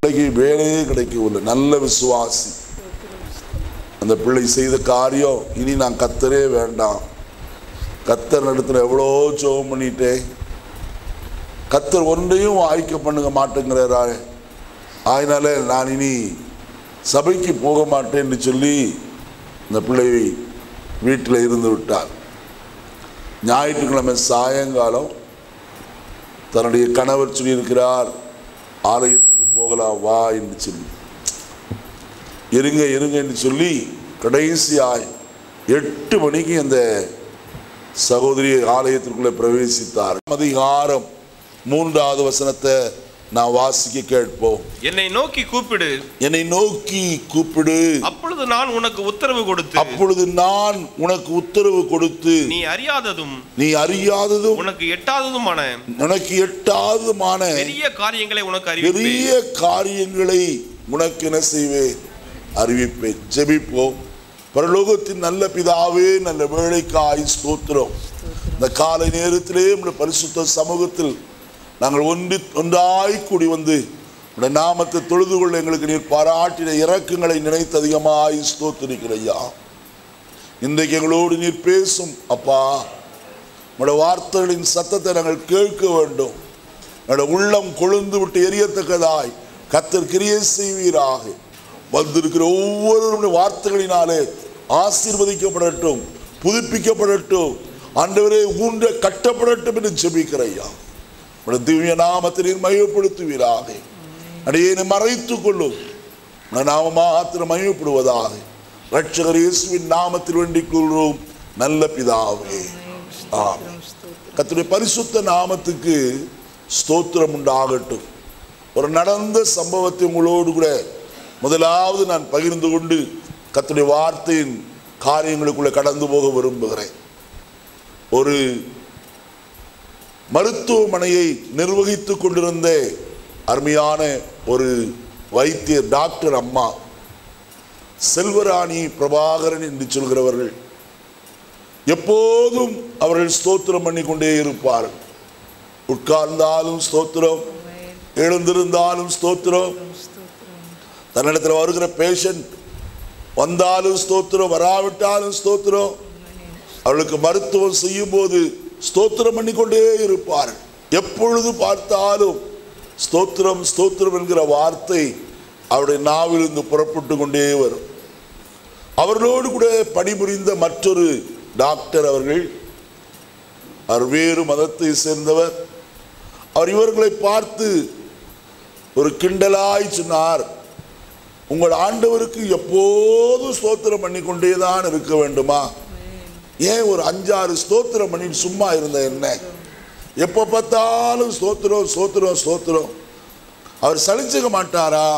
பிள்ளைக்கு வேலையே கிடைக்கவில்லை நல்ல விசுவாசி அந்த பிள்ளை செய்த காரியம் இனி நான் கத்தரே வேண்டாம் கத்தர் நடத்துல எவ்வளோ ஜோம் பண்ணிட்டேன் கத்தர் ஒன்றையும் வாய்க்க பண்ணுங்க மாட்டேங்கிறாரா அதனால நான் இனி சபைக்கு போக மாட்டேன்னு சொல்லி இந்த பிள்ளை வீட்டில் இருந்து விட்டார் ஞாயிற்றுக்கிழமை சாயங்காலம் தன்னுடைய கணவர் சொல்லியிருக்கிறார் ஆலயத்துக்கு போகலாம் வா என்று சொல்லி இருங்க இருங்க என்று சொல்லி கடைசியாய் எட்டு மணிக்கு அந்த சகோதரி ஆலயத்திற்குள்ளே பிரவேசித்தார் அதிகாரம் மூன்றாவது வசனத்தை நான் வாசிக்க கேட்போம் என்னை நோக்கி கூப்பிடு என்னை நோக்கி கூப்பிடு அப்பொழுது நான் உனக்கு உத்தரவு கொடுத்து அப்பொழுது நான் உனக்கு உத்தரவு கொடுத்து நீ அறியாததும் நீ அறியாததும் உனக்கு எட்டாததுமான உனக்கு எட்டாததுமான பெரிய காரியங்களை உனக்கு அறிவிப்பேன் பெரிய காரியங்களை உனக்கு என்ன செய்வேன் அறிவிப்பேன் ஜெபிப்போம் பரலோகத்தின் நல்ல பிதாவே நல்ல வேலைக்காய் ஸ்தோத்திரம் இந்த காலை நேரத்திலே நம்முடைய பரிசுத்த சமூகத்தில் நாங்கள் ஒன்றி ஒன்றாய் கூடி வந்து உடைய நாமத்தை தொழுது கொள்ள எங்களுக்கு நீர் பாராட்டின இறக்கங்களை நினைத்து அதிகமாய் ஸ்தோத்திரிக்கிறையா இன்றைக்கு எங்களோடு நீர் பேசும் அப்பா உடைய வார்த்தைகளின் சத்தத்தை நாங்கள் கேட்க வேண்டும் என்னோட உள்ளம் கொழுந்து விட்டு எரியத்தக்கதாய் கத்தர் கிரியை செய்வீராக வந்திருக்கிற ஒவ்வொருவருடைய வார்த்தைகளினாலே ஆசீர்வதிக்கப்படட்டும் புதுப்பிக்கப்படட்டும் ஆண்டவரே ஊன்ற கட்டப்படட்டும் என்று ஜெபிக்கிறையா உடைய திவ்ய நாமத்தை நீர் மையப்படுத்துவீராக அடியேனை மறைத்துக் கொள்ளும் உடைய நாம மாத்திரம் மையப்படுவதாக ரட்சகர் இயேசுவின் நாமத்தில் வேண்டிக் கொள்கிறோம் நல்ல பிதாவே ஆமென் கர்த்தருடைய பரிசுத்த நாமத்துக்கு ஸ்தோத்திரம் உண்டாகட்டும் ஒரு நடந்த சம்பவத்தை உங்களோடு கூட முதலாவது நான் பகிர்ந்து கொண்டு கர்த்தருடைய வார்த்தையின் காரியங்களுக்குள்ள கடந்து போக விரும்புகிறேன் ஒரு மருத்துவமனையை நிர்வகித்துக் கொண்டிருந்த அருமையான ஒரு வைத்தியர் டாக்டர் அம்மா செல்வராணி பிரபாகரன் என்று சொல்கிறவர்கள் எப்போதும் அவர்கள் ஸ்தோத்திரம் பண்ணி கொண்டே இருப்பார்கள் உட்கார்ந்தாலும் ஸ்தோத்திரம் எழுந்திருந்தாலும் ஸ்தோத்திரம் தன்னிடத்தில் வருகிற பேஷண்ட் வந்தாலும் ஸ்தோத்திரம் வராவிட்டாலும் ஸ்தோத்திரம் அவளுக்கு மருத்துவம் செய்யும் போது ஸ்தோத்திரம் பண்ணி கொண்டே இருப்பார்கள் எப்பொழுது பார்த்தாலும் ஸ்தோத்திரம் ஸ்தோத்திரம் என்கிற வார்த்தை அவருடைய நாவிலிருந்து புறப்பட்டு கொண்டே வரும் அவர்களோடு கூட பணிபுரிந்த மற்றொரு டாக்டர் அவர்கள் அவர் வேறு மதத்தை சேர்ந்தவர் அவர் இவர்களை பார்த்து ஒரு கிண்டலாய் சொன்னார் உங்கள் ஆண்டவருக்கு எப்போதும் ஸ்தோத்திரம் பண்ணி கொண்டேதான் இருக்க வேண்டுமா ஏன் ஒரு அஞ்சாறு ஸ்தோத்திரம் பண்ணி சும்மா இருந்த என்ன எப்போ பார்த்தாலும் ஸ்தோத்திரம் ஸ்தோத்திரம் ஸ்தோத்திரம் அவர் சலிச்சுக்க மாட்டாரா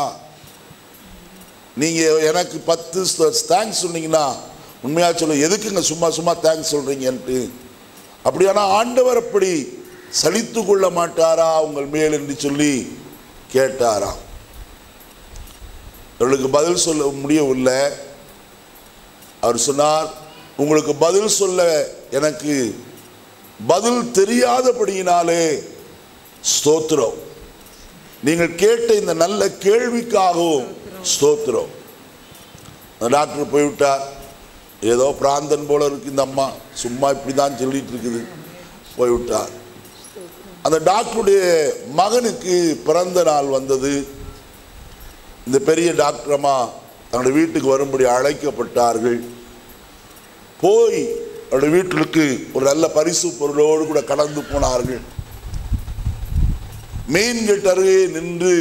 நீங்க எனக்கு பத்து தேங்க்ஸ் சொன்னீங்கன்னா உண்மையா சொல்ல எதுக்குங்க சும்மா சும்மா தேங்க்ஸ் சொல்றீங்கன்ட்டு அப்படியானா ஆண்டவர் அப்படி சலித்து கொள்ள மாட்டாரா உங்கள் மேல் என்று சொல்லி கேட்டாராம் அவர்களுக்கு பதில் சொல்ல முடியவில்லை அவர் சொன்னார் உங்களுக்கு பதில் சொல்ல எனக்கு பதில் தெரியாதபடியினாலே ஸ்தோத்திரம் நீங்கள் கேட்ட இந்த நல்ல கேள்விக்காகவும் ஸ்தோத்திரம் அந்த டாக்டர் போய்விட்டார் ஏதோ பிராந்தன் போல இருக்கு இந்த அம்மா சும்மா இப்படி தான் சொல்லிட்டு இருக்குது போய்விட்டார் அந்த டாக்டருடைய மகனுக்கு பிறந்த நாள் வந்தது இந்த பெரிய டாக்டர் அம்மா தன்னுடைய வீட்டுக்கு வரும்படி அழைக்கப்பட்டார்கள் போய் அவருடைய வீட்டிற்கு ஒரு நல்ல பரிசு பொருளோடு கூட கடந்து போனார்கள் மெயின் கேட் அருகே நின்று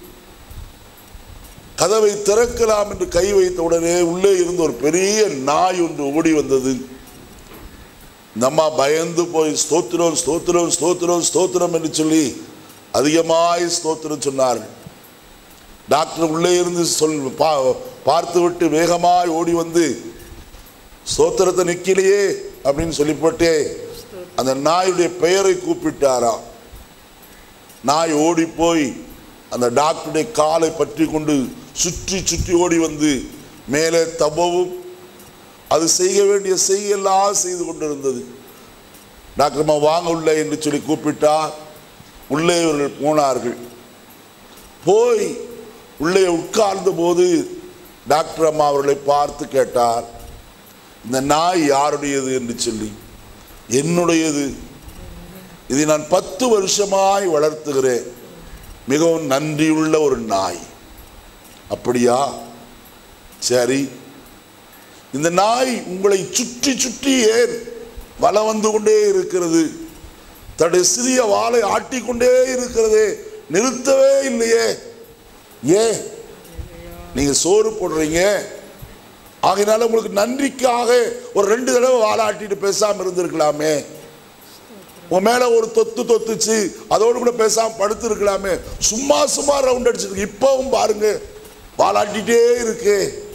கதவை திறக்கலாம் என்று கை வைத்த உடனே உள்ளே இருந்து ஒரு பெரிய நாய் ஒன்று ஓடி வந்தது இந்த அம்மா பயந்து போய் ஸ்தோத்திரம் ஸ்தோத்திரம் ஸ்தோத்திரம் ஸ்தோத்திரம் என்று சொல்லி அதிகமாய் ஸ்தோத்திரம் சொன்னார்கள் டாக்டர் உள்ளே இருந்து சொல் பா பார்த்து விட்டு வேகமாய் ஓடி வந்து ஸ்தோத்திரத்தை நிக்கலையே அப்படின்னு சொல்லிப்பட்டே அந்த நாயுடைய பெயரை கூப்பிட்டாராம் நாய் ஓடி போய் அந்த டாக்டருடைய காலை பற்றி கொண்டு சுற்றி சுற்றி ஓடி வந்து மேலே தபவும் அது செய்ய வேண்டிய செய்யெல்லாம் செய்து கொண்டிருந்தது டாக்டர் அம்மா வாங்க உள்ள என்று சொல்லி கூப்பிட்டார் உள்ளே இவர்கள் போனார்கள் போய் உள்ளே உட்கார்ந்த போது டாக்டர் அம்மா அவர்களை பார்த்து கேட்டார் இந்த நாய் யாருடையது என்று சொல்லி என்னுடையது இதை நான் பத்து வருஷமாய் வளர்த்துகிறேன் மிகவும் நன்றியுள்ள ஒரு நாய் அப்படியா சரி இந்த நாய் உங்களை சுற்றி சுற்றி ஏன் வலம் வந்து கொண்டே இருக்கிறது தன்னுடைய சிறிய வாளை ஆட்டிக்கொண்டே இருக்கிறதே நிறுத்தவே இல்லையே ஏன் நீங்க சோறு போடுறீங்க ஆகையினால உங்களுக்கு நன்றிக்காக ஒரு ரெண்டு தடவை வாலாட்டிட்டு பேசாம இருந்திருக்கலாமே உன் மேல ஒரு தொத்து தொத்துச்சு அதோடு கூட பேசாம படுத்து இருக்கலாமே சும்மா சும்மா ரவுண்ட் அடிச்சிருக்கு இப்பவும் பாருங்க வாலாட்டிட்டே இருக்கு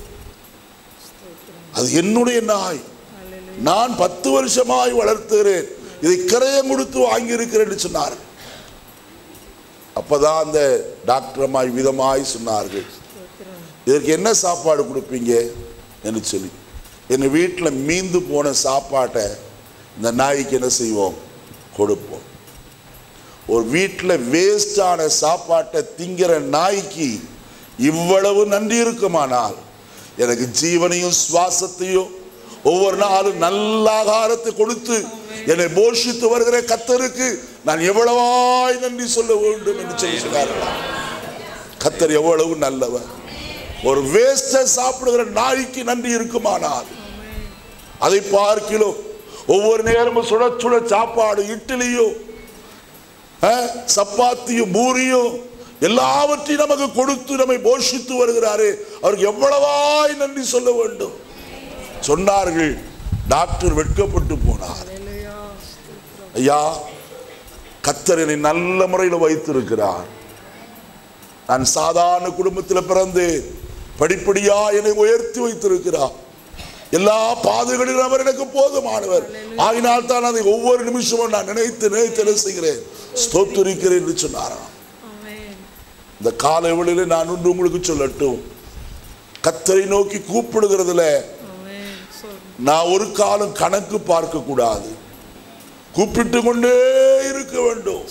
அது என்னுடைய நாய் நான் பத்து வருஷமாய் வளர்த்துகிறேன் இதை கிரயம் கொடுத்து வாங்கி இருக்கிறேன் சொன்னார் அப்பதான் அந்த டாக்டர் அம்மா விதமாய் சொன்னார்கள் இதற்கு என்ன சாப்பாடு கொடுப்பீங்க என்று சொல்லி என் வீட்டில் மீந்து போன சாப்பாட்டை இந்த நாய்க்கு என்ன செய்வோம் கொடுப்போம் ஒரு வீட்டில் வேஸ்டான சாப்பாட்டை திங்கிற நாய்க்கு இவ்வளவு நன்றி இருக்குமானால் எனக்கு ஜீவனையும் சுவாசத்தையும் ஒவ்வொரு நாளும் நல்ல ஆகாரத்தை கொடுத்து என்னை போஷித்து வருகிற கத்தருக்கு நான் எவ்வளவாய் நன்றி சொல்ல வேண்டும் என்று சொல்லி சொன்னார்களாம் கத்தர் எவ்வளவு நல்லவர் ஒரு வேஸ்ட சாப்பிடுகிற நாய்க்கு நன்றி இருக்குமானால் அதை பார்க்கிலும் ஒவ்வொரு நேரமும் சுட சுட சாப்பாடு இட்லியும் அஹ், சப்பாத்தியும் பூரியும் எல்லாவற்றையும் நமக்கு கொடுத்து நம்மை போஷித்து வருகிறாரே அவருக்கு எவ்வளவாய் நன்றி சொல்ல வேண்டும் சொன்னார்கள் டாக்டர் வெட்கப்பட்டு போனார் ஐயா கத்தர் என்னை நல்ல முறையில் வைத்திருக்கிறார் நான் சாதாரண குடும்பத்தில் பிறந்து படிப்படியா என்னை உயர்த்தி வைத்திருக்கிறார் எல்லா பாதைகளிலும் அவர் எனக்கு போதுமானவர் ஆகினால் தான் அதை ஒவ்வொரு நிமிஷமும் நான் நினைத்து நினைத்து என்ன செய்கிறேன் ஸ்தோத்திரிக்கிறேன் என்று சொன்னாராம் இந்த காலை வேளையில நான் ஒன்று உங்களுக்கு சொல்லட்டும் கத்தரை நோக்கி கூப்பிடுகிறதுல நான் ஒரு காலம் கணக்கு பார்க்க கூடாது கூப்பிட்டு கொண்டே இருக்க வேண்டும்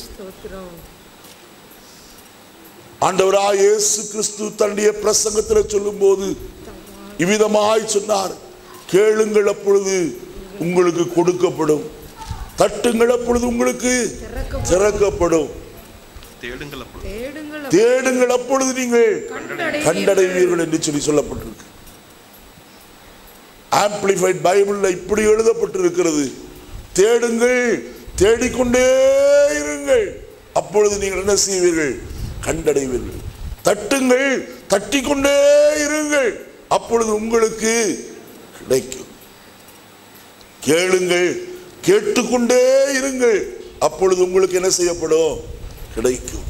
ஆண்டவராய் இயேசு கிறிஸ்து தன்னுடைய பிரசங்கத்தில் சொல்லும்போது இவ்விதமாய் சொன்னார் கேளுங்கள் அப்பொழுது உங்களுக்கு கொடுக்கப்படும் தட்டுங்கள் அப்பொழுது உங்களுக்கு திறக்கப்படும் தேடுங்கள் அப்பொழுது தேடுங்கள் தேடுங்கள் அப்பொழுது நீங்கள் கண்டடைவீர்கள். கண்டடைவீர்கள் என்று சொல்லி சொல்லப்பட்டிருக்கு ஆம்பிளிஃபைட் பைபிள்ல இப்படி எழுதப்பட்டிருக்கிறது தேடுங்கள் தேடிக்கொண்டே இருங்கள் அப்பொழுது நீங்கள் என்ன செய்வீர்கள் கண்டடைவீர்கள் தட்டுங்கள் தட்டிக்கொண்டே இருங்கள் அப்பொழுது உங்களுக்கு கிடைக்கும் கேளுங்கள் கேட்டுக்கொண்டே இருங்கள் அப்பொழுது உங்களுக்கு என்ன செய்யப்படும் கிடைக்கும்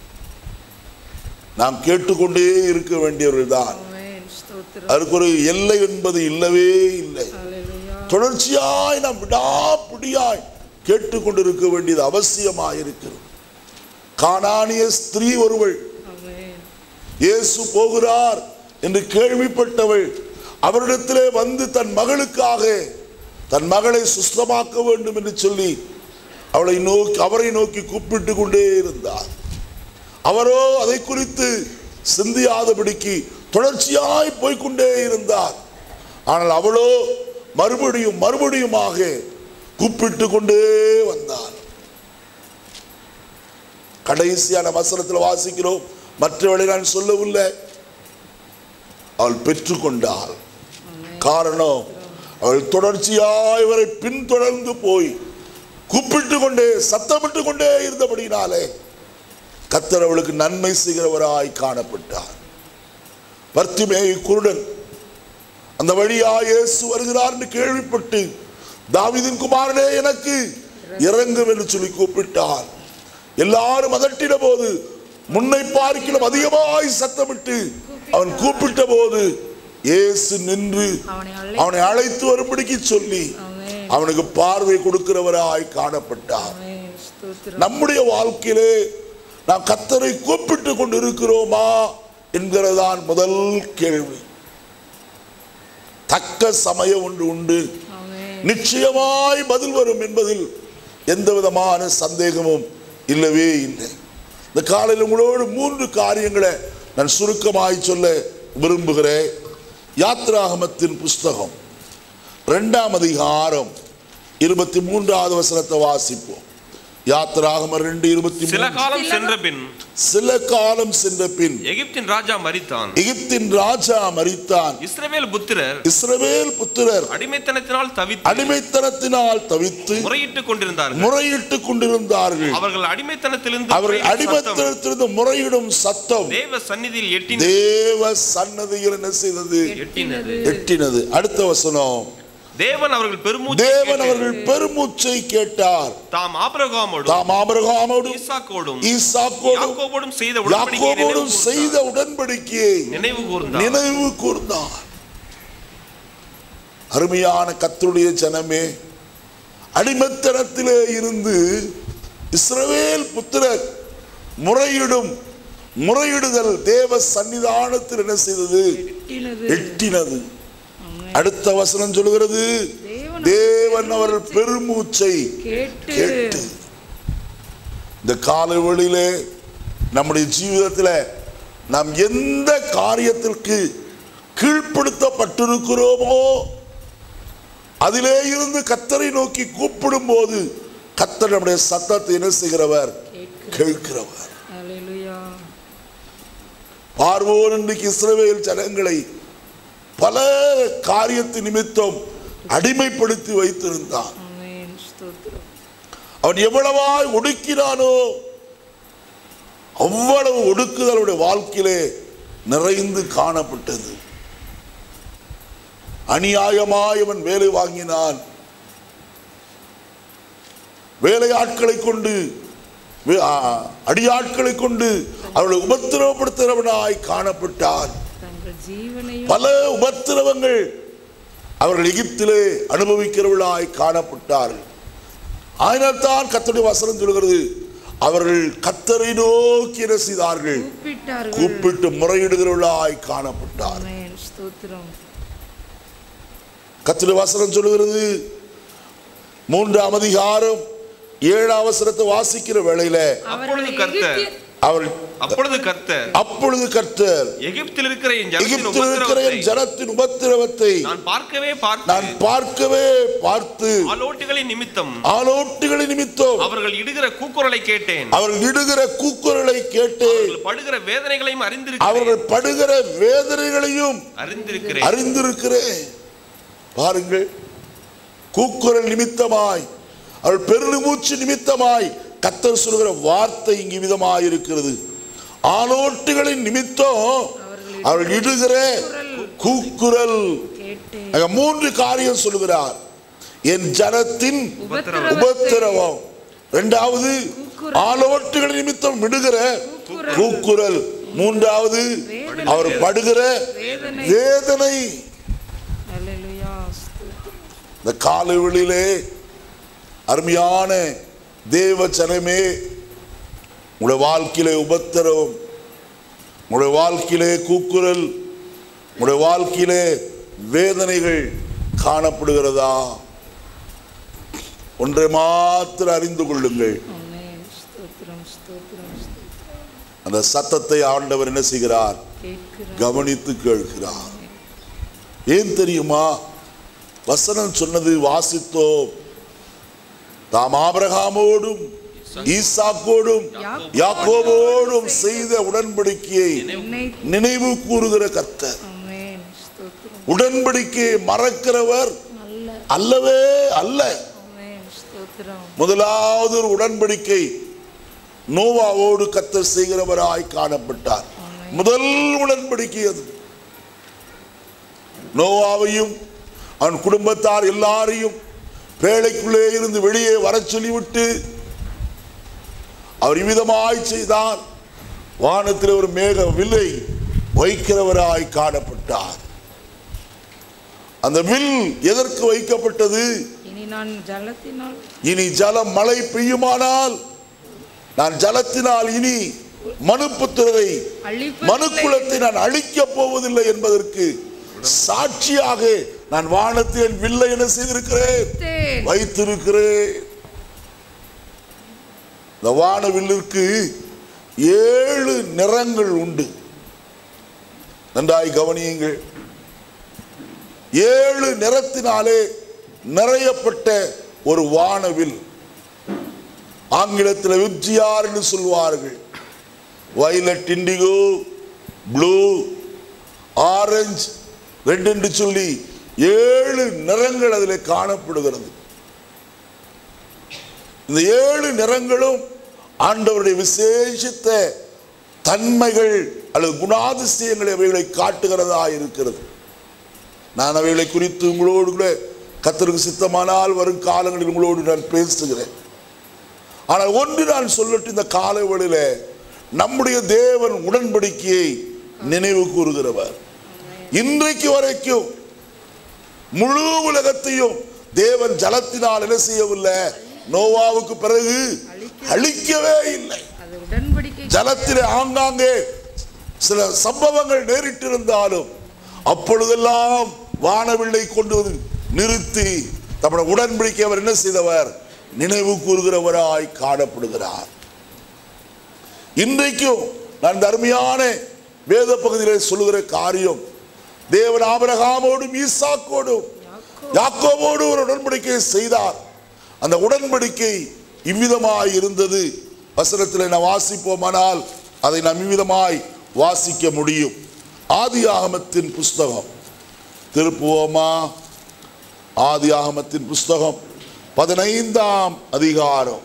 நாம் கேட்டுக்கொண்டே இருக்க வேண்டியவர்கள் தான் ஆமென். ஸ்தோத்திரம். அதற்கு ஒரு எல்லை என்பது இல்லவே இல்லை ஹalleluya. தொடர்ச்சியாய் நாம் விடாப்பிடியாய் கேட்டுக்கொண்டிருக்க வேண்டியது அவசியமாய் இருக்கிறது கானானிய ஸ்திரீ ஒருவள் ஆமென். இயேசு போகிறார் என்று கேள்விப்பட்டவள் அவரிடத்திலே வந்து தன் மகளுக்காக தன் மகளை சுஸ்தமாக்க வேண்டும் என்று சொல்லி அவளை நோக்கி அவரை நோக்கி கூப்பிட்டு கொண்டே இருந்தார் அவரோ அதை குறித்து சிந்தியாதபடிக்கு தொடர்ச்சியாய் போய்க்கொண்டே இருந்தார் ஆனால் அவளோ மறுபடியும் மறுபடியுமாக கூப்பிட்டு கொண்டே வந்தார் கடைசியான வசனத்தில் வாசிக்கிறோம் மற்றவளை நான் சொல்லவில்லை அவள் பெற்றுக்கொண்டாள் காரணம் அவள் தொடர்ச்சியாய் இவரை பின்தொடர்ந்து போய் கூப்பிட்டு கொண்டே சத்தமிட்டு கொண்டே இருந்தபடினாலே கத்தர் அவளுக்கு நன்மை செய்கிறவராய் காணப்பட்டார் பர்த்திமேய் குருடன் அந்த வழியா இயேசு வருகிறார் என்று கேள்விப்பட்டு தாவீதின் குமாரனே எனக்கு இறங்கும் என்று சொல்லி கூப்பிட்டார் எல்லாரும் அதட்டின போது முன்னை பார்க்கிலும் அதிகமாய் சத்தமிட்டு அவன் கூப்பிட்ட போது இயேசு நின்று அவனை அழை அவனை அழைத்து வரும்படிக்கு சொல்லி ஆமென். அவனுக்கு பார்வை கொடுக்கிறவராய் காணப்பட்டார் ஆமென். ஸ்தோத்திரம். நம்முடைய வாழ்க்கையிலே நாம் கத்தரை கூப்பிட்டு கொண்டு இருக்கிறோமா என்கிறதான் முதல் கேள்வி தக்க சமயம் ஒன்று உண்டு ஆமென். நிச்சயமாய் பதில் வரும் என்பதில் எந்த விதமான சந்தேகமும் இல்லவே இல்லை இந்த காலையில் உங்களோடு மூன்று காரியங்களை நான் சுருக்கமாய் சொல்ல விரும்புகிறேன் யாத்ராகமத்தின் புஸ்தகம் ரெண்டாம் அதிகாரம் இருபத்தி மூன்றாவது வசனத்தை வாசிப்போம் யாத்ராகமம் ரெண்டு இருபத்தி சில மூன்று காலம் சென்ற பின் சில காலம் சென்ற பின் எகிப்தின் ராஜா மரித்தான் எகிப்தின் ராஜா மரித்தான் இஸ்ரவேல் புத்திரர் இஸ்ரவேல் புத்திரர் அடிமைத்தனத்தினால் தவித்து அடிமைத்தனத்தினால் தவித்து முறையிட்டுக் கொண்டிருந்தார்கள் முறையிட்டுக் கொண்டிருந்தார்கள் அவர்கள் அடிமைத்தனத்திலிருந்து அவர்கள் முறையிடும் சத்தம் அடிமைத்தனத்திலிருந்து முறையிடும் சத்தம் தேவ சந்நிதியில் எட்டின தேவ சன்னதியில் என்ன செய்தது எட்டினது எட்டினது அடுத்த வசனம் தேவன் அவர்கள் பெருமூச்சு தேவன் அவர்கள் பெருமூச்சை கேட்டார் தாம் ஆபிரகாமோடும் தாம் ஆபிரகாமோடும் ஈசாக்கோடும் ஈசாக்கோடும் யாக்கோபோடும் செய்த உடன்படிக்கையை யாக்கோபோடும் செய்த உடன்படிக்கையை நினைவு கூர்ந்தார் நினைவு கூர்ந்தார் அருமையான கத்தருடைய ஜனமே அடிமத்தனத்திலே இருந்து இஸ்ரவேல் புத்திரர் முறையிடும் முறையிடுதல் தேவ சன்னிதானத்தில் என்ன செய்தது எட்டினது எட்டினது அடுத்த வசனம் சொல்லுகிறது தேவன் தேவன் அவர்கள் பெருமூச்சை கேட்டு கேட்டு இந்த காலவெளியிலே நம்முடைய ஜீவிதத்தில் நாம் எந்த காரியத்திற்கு கீழ்ப்படுத்தப்பட்டிருக்கிறோமோ அதிலே இருந்து கத்தரை நோக்கி கூப்பிடும் போது கத்தர் நம்முடைய சத்தத்தை என்ன செய்கிறவர் கேட்கிறேன் கேட்கிறவர் அல்லேலூயா பார்வோர் இன்றைக்கு இஸ்ரவேல் ஜனங்களை பல காரியத்து நிமித்தம் அடிமைப்படுத்தி வைத்திருந்தான் ஆமென் ஸ்தோத்திரம் அவன் எவ்வளவாய் ஒடுக்கினானோ அவ்வளவு ஒடுக்குதலுடைய வாழ்க்கையிலே நிறைந்து காணப்பட்டது அநியாயமாய் அவன் வேலை வாங்கினான் வேலையாட்களை கொண்டு வே- ஆ, அடியாட்களை கொண்டு அவர்களை உபத்திரவப்படுத்துகிறவனாய் காணப்பட்டான் தங்கள் ஜீவனையும் பல உபத்திரவங்கள் அவர்கள் எகிப்திலே அனுபவிக்கிறவர்களாய் காணப்பட்டார்கள் ஆயினத்தான் கத்தருடைய வசனம் சொல்கிறது அவர்கள் கத்தரை நோக்கி என்ன செய்தார்கள் கூப்பிட்டார்கள் கூப்பிட்டு முறையிடுகிறவர்களாய் காணப்பட்டார் ஆமென் ஸ்தோத்திரம் கத்தருடைய வசனம் சொல்லுகிறது மூன்றாம் அதிகாரம் ஏழாம் வசனத்தை வாசிக்கிற வேளையில அப்பொழுது கர்த்தர் அவர்கள் அப்பொழுது கர்த்தர் அப்பொழுது கர்த்தர் எகிப்தில் இருக்கிற என் ஜனத்தின் எகிப்தில் இருக்கிற என் உபத்திரவத்தை ஜனத்தின் உபத்திரவத்தை நான் பார்க்கவே நான் பார்த்து பார்க்கவே பார்த்து ஆலோட்டுகளின் நிமித்தம் ஆலோட்டுகளின் நிமித்தம் அவர்கள் இடுகிற கூக்குரலை கேட்டேன் அவர்கள் இடுகிற கூக்குரலை கேட்டு அவர்கள் படுகிற வேதனைகளையும் அறிந்திருக்கிறேன் அவர்கள் படுகிற வேதனைகளையும் அறிந்திருக்கிறேன் அறிந்திருக்கிறேன் பாருங்கள் கூக்குரல் நிமித்தமாய் அவள் பெருமூச்சு நிமித்தமாய் கத்தர் சொல்கிற வார்த்தை இங்கு விதமாய் இருக்கிறது ஆலோட்டுகளின் நிமித்தம் அவள் இடுகிற கூக்குரல் கேட்டு அங்க மூன்று காரியம் சொல்லுகிறார் என் ஜனத்தின் உபத்திரவத்தை உபத்திரவம் இரண்டாவது ஆலோட்டுகள் நிமித்தம் விடுகிற கூக்குரல் மூன்றாவது அவர் படுகிற வேதனை வேதனை அல்லேலூயா ஸ்தோத்திரம் இந்த காலவெளியிலே அருமையான தேவ ஜனமே உங்களுடைய வாழ்க்கையிலே உபத்திரவம் உங்களுடைய வாழ்க்கையிலே கூக்குரல் உங்களுடைய வாழ்க்கையிலே வேதனைகள் காணப்படுகிறதா ஒன்றை மாத்திரம் அறிந்து கொள்ளுங்கள் ஆமென் ஸ்தோத்திரம் ஸ்தோத்திரம் ஸ்தோத்திரம் அந்த சத்தத்தை ஆண்டவர் என்ன செய்கிறார் கேட்கிறார் கவனித்து கேட்கிறார் ஏன் தெரியுமா வசனம் சொன்னது வாசித்தோம் தாம் ஆபிரகாமோடும் ஈசாக்கோடும் யாக்கோபோடும் செய்த உடன்படிக்கையை என்னை நினைவு கூறுகிற கர்த்தர் ஆமென் ஸ்தோத்திரம் உடன்படிக்கையை மறக்கிறவர் அல்ல அல்லவே அல்ல ஆமென் ஸ்தோத்திரம் முதலாவது ஒரு உடன்படிக்கை நோவாவோடு கத்தர் செய்கிறவராய் காணப்பட்டார் முதல் உடன்படிக்கை அது நோவாவையும் அவன் குடும்பத்தார் எல்லாரையும் பேழைக்குள்ளே இருந்து வெளியே வரச் சொல்லிவிட்டு அவர் இவ்விதமாய் செய்தார் வானத்தில் ஒரு மேக வில்லை வைக்கிறவராய் காணப்பட்டார் அந்த வில் எதற்கு வைக்கப்பட்டது இனி நான் ஜலத்தினால் இனி ஜலம் மழை பெய்யுமானால் நான் ஜலத்தினால் இனி மனுப்புத்திரரை அழிப்பதில்லை மனுக்குலத்தை நான் அழிக்கப் போவதில்லை என்பதற்கு சாட்சியாக நான் வானத்தில் என் வில்லை என்ன செய்திருக்கிறேன் வைத்தேன். வைத்திருக்கிறேன் இந்த வான வில்லிற்கு ஏழு நிறங்கள் உண்டு நன்றாய் கவனியுங்கள் ஏழு நிறத்தினாலே நிறையப்பட்ட ஒரு வானவில் ஆங்கிலத்தில் விப்ஜியார் என்று சொல்வார்கள் violet indigo blue orange red என்று சொல்லி ஏழு நிறங்கள் அதில் காணப்படுகிறது இந்த ஏழு நிறங்களும் ஆண்டவருடைய விசேஷித்த தன்மைகள் அல்லது குணாதிசயங்களை அவைகளை காட்டுகிறதா இருக்கிறது நான் அவைகளை குறித்து உங்களோடு கூட கத்தருக்கு சித்தமானால் வரும் காலங்களில் உங்களோடு நான் பேசுகிறேன் ஆனால் ஒன்று நான் சொல்லட்டு இந்த காலை வேளையில நம்முடைய தேவன் உடன்படிக்கையை நினைவு கூறுகிறவர் இன்றைக்கு வரைக்கும் முழு உலகத்தையும் தேவன் ஜலத்தினால் என்ன செய்யவில்லை நோவாவுக்கு பிறகு அழிக்கவே இல்லை அது உடன்படிக்கை ஜலத்திலே ஆங்காங்கே சில சம்பவங்கள் நேரிட்டிருந்தாலும் அப்பொழுதெல்லாம் வானவில்லை கொண்டு வந்து நிறுத்தி தம்முடைய உடன்படிக்கை அவர் என்ன செய்தவர் நினைவு கூறுகிறவராய் காணப்படுகிறார் இன்றைக்கும் நான் இந்த அருமையான வேத பகுதியிலே சொல்லுகிற காரியம் தேவன் ஆபிரகாமோடும் ஈசாக்கோடும் யாக்கோபோடு ஒரு உடன்படிக்கை செய்தார் அந்த உடன்படிக்கை இவ்விதமாய் இருந்தது வசனத்தில் நான் வாசிப்போமானால் அதை நாம் இவ்விதமாய் வாசிக்க முடியும் ஆதி ஆகமத்தின் புஸ்தகம் திருப்புவோமா ஆதி ஆகமத்தின் புஸ்தகம் பதினைந்தாம் அதிகாரம்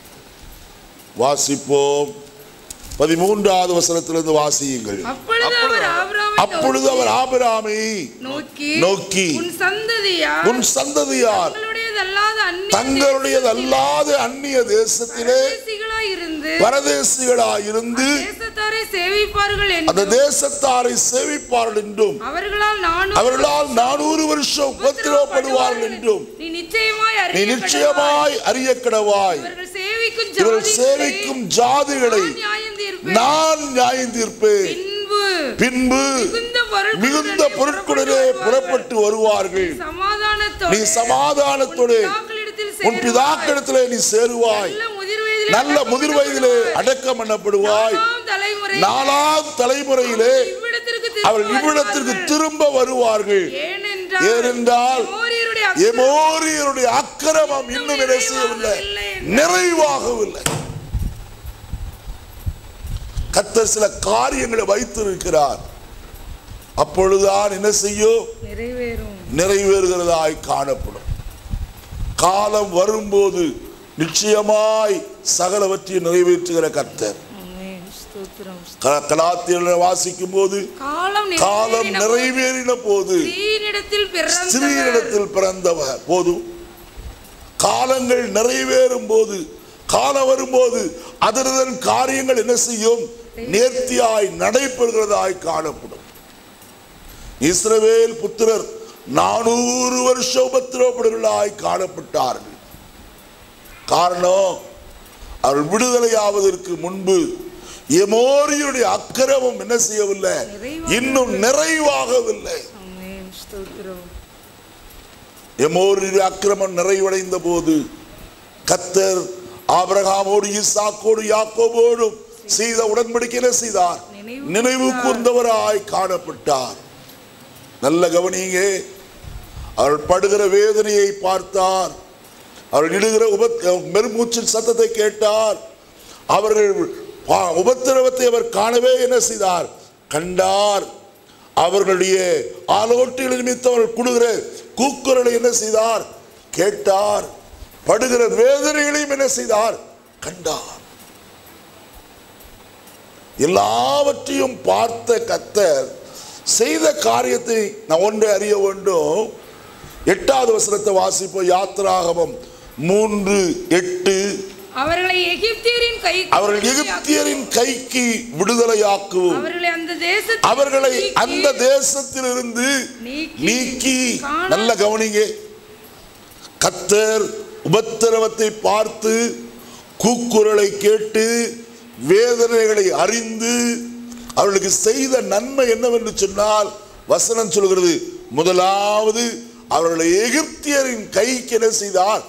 வாசிப்போம் பதிமூன்றாவது வசனத்திலிருந்து வாசியுங்கள் அப்பொழுது அவர் ஆபிரகாமை அப்பொழுது அவர் ஆபிராமை நோக்கி நோக்கி, உன் சந்ததியா உன் சந்ததியார் தங்களுடையதல்லாத அந்நிய தங்களுடையதல்லாத அந்நிய தேசத்திலே தேசத்திலே இருந்து பரதேசிகளாயிருந்து தேசத்தாரை சேவிப்பார்கள் அந்த என்று தேசத்தாரை சேவிப்பார்கள் என்றும் அவர்களால் நானும் அவர்களால் நானூறு வருஷம் உபத்திரவப்படுவார்கள் என்றும் நீ நிச்சயமாய் நீ அறிய நிச்சயமாய் அறிய கடவாய் இவர்கள் சேவிக்கும் இவர்கள் ஜாதிகளை சேவிக்கும் ஜாதிகளை நான் நியாயம் தீர்ப்பேன். நான் நியாயம் தீர்ப்பேன் பின்பு பின்பு மிகுந்த பொருட்களுடனே மிகுந்த பொருட்களுடனே புறப்பட்டு வருவார்கள் சமாதானத்தோடு நீ சமாதானத்தோடு உன் பிதாக்களிடத்திலே நீ சேருவாய் நல்ல முதிர் வயதிலே நல்ல முதிர் வயதிலே அடக்கம் பண்ணப்படுவாய் நாலாம் தலைமுறை நாலாம் தலைமுறையிலே இவ்விடத்திற்கு அவள் திரும்ப இவ்விடத்திற்கு வருவார்கள். திரும்ப வருவார்கள் ஏனென்றால் ஏனென்றால் எமோரியருடைய எமோரியருடைய அக்கிரமம் இன்னும் என்ன செய்யவில்லை நிறைவாகவில்லை கத்தர் சில காரியங்களை வைத்திருக்கிறார் அப்பொழுதுதான் என்ன செய்யும் நிறைவேறும் நிறைவேறுகிறதாய் காணப்படும் காலம் வரும்போது நிச்சயமாய் சகலவற்றையும் நிறைவேற்றுகிற கர்த்தர் ஆமென். ஸ்தோத்திரம் க- கலாத்தியர்களை வாசிக்கும் போது காலம் காலம் நிறைவேறின போது நிறைவேறின போது ஸ்திரீனிடத்தில் பிறந்தவர் ஸ்திரீனிடத்தில் பிறந்தவர் போதும் காலங்கள் நிறைவேறும் போது காலம் வரும்போது அதனதன் காரியங்கள் என்ன செய்யும் நேர்த்தியாய் நடைபெறுகிறதாய் காணப்படும் இஸ்ரவேல் புத்திரர் நானூறு வருஷம் உபத்திரவப்படுகளாய் காணப்பட்டார்கள் காரணம் அவர்கள் விடுதலையாவதற்கு முன்பு எமோரியுடைய அக்கிரமம் என்ன செய்யவில்லை இன்னும் நிறைவாகவில்லை ஆமென். ஸ்தோத்திரம் எமோரியுடைய அக்கிரமம் நிறைவடைந்த போது கத்தர் ஆபிரகாமோடு ஈசாக்கோடு யாக்கோபோடும் செய்த உடன்படிக்கை என்ன செய்தார் நினைவு நினைவு கூர்ந்தவராய் காணப்பட்டார் நல்ல கவனிங்க அவர்கள் படுகிற வேதனையை பார்த்தார் அவர்கள் இடுகிற உப மெருமூச்சின் சத்தத்தை கேட்டார் அவர்கள் பா- உபத்திரவத்தை அவர் காணவே என்ன செய்தார் கண்டார் அவர்களுடைய ஆலோட்டிகள் நிமித்தம் அவர்கள் கொடுகிற கூக்குரலை என்ன செய்தார் கேட்டார் படுகிற வேதனைகளையும் என்ன செய்தார் கண்டார் எல்லாவற்றையும் பார்த்த கத்தர் செய்த காரியத்தை நான் ஒன்றை அறிய வேண்டும் எட்டாவது வசனத்தை வாசிப்போம் யாத்ராகமம் மூன்று எட்டு அவர்களை எகிப்தியரின் கை அவர்கள் எகிப்தியரின் கைக்கு விடுதலையாக்கவும் அவர்களை அந்த தேசத்தில் அவர்களை அந்த தேசத்திலிருந்து நீக்கி நீக்கி காணா- நல்ல கவனிங்க கத்தர் உபத்திரவத்தை பார்த்து கூக்குரலை கேட்டு வேதனைகளை அறிந்து அவர்களுக்கு செய்த நன்மை என்னவென்று சொன்னால் வசனம் சொல்கிறது முதலாவது அவர்களை எகிப்தியரின் கைக்கு என்ன செய்தார்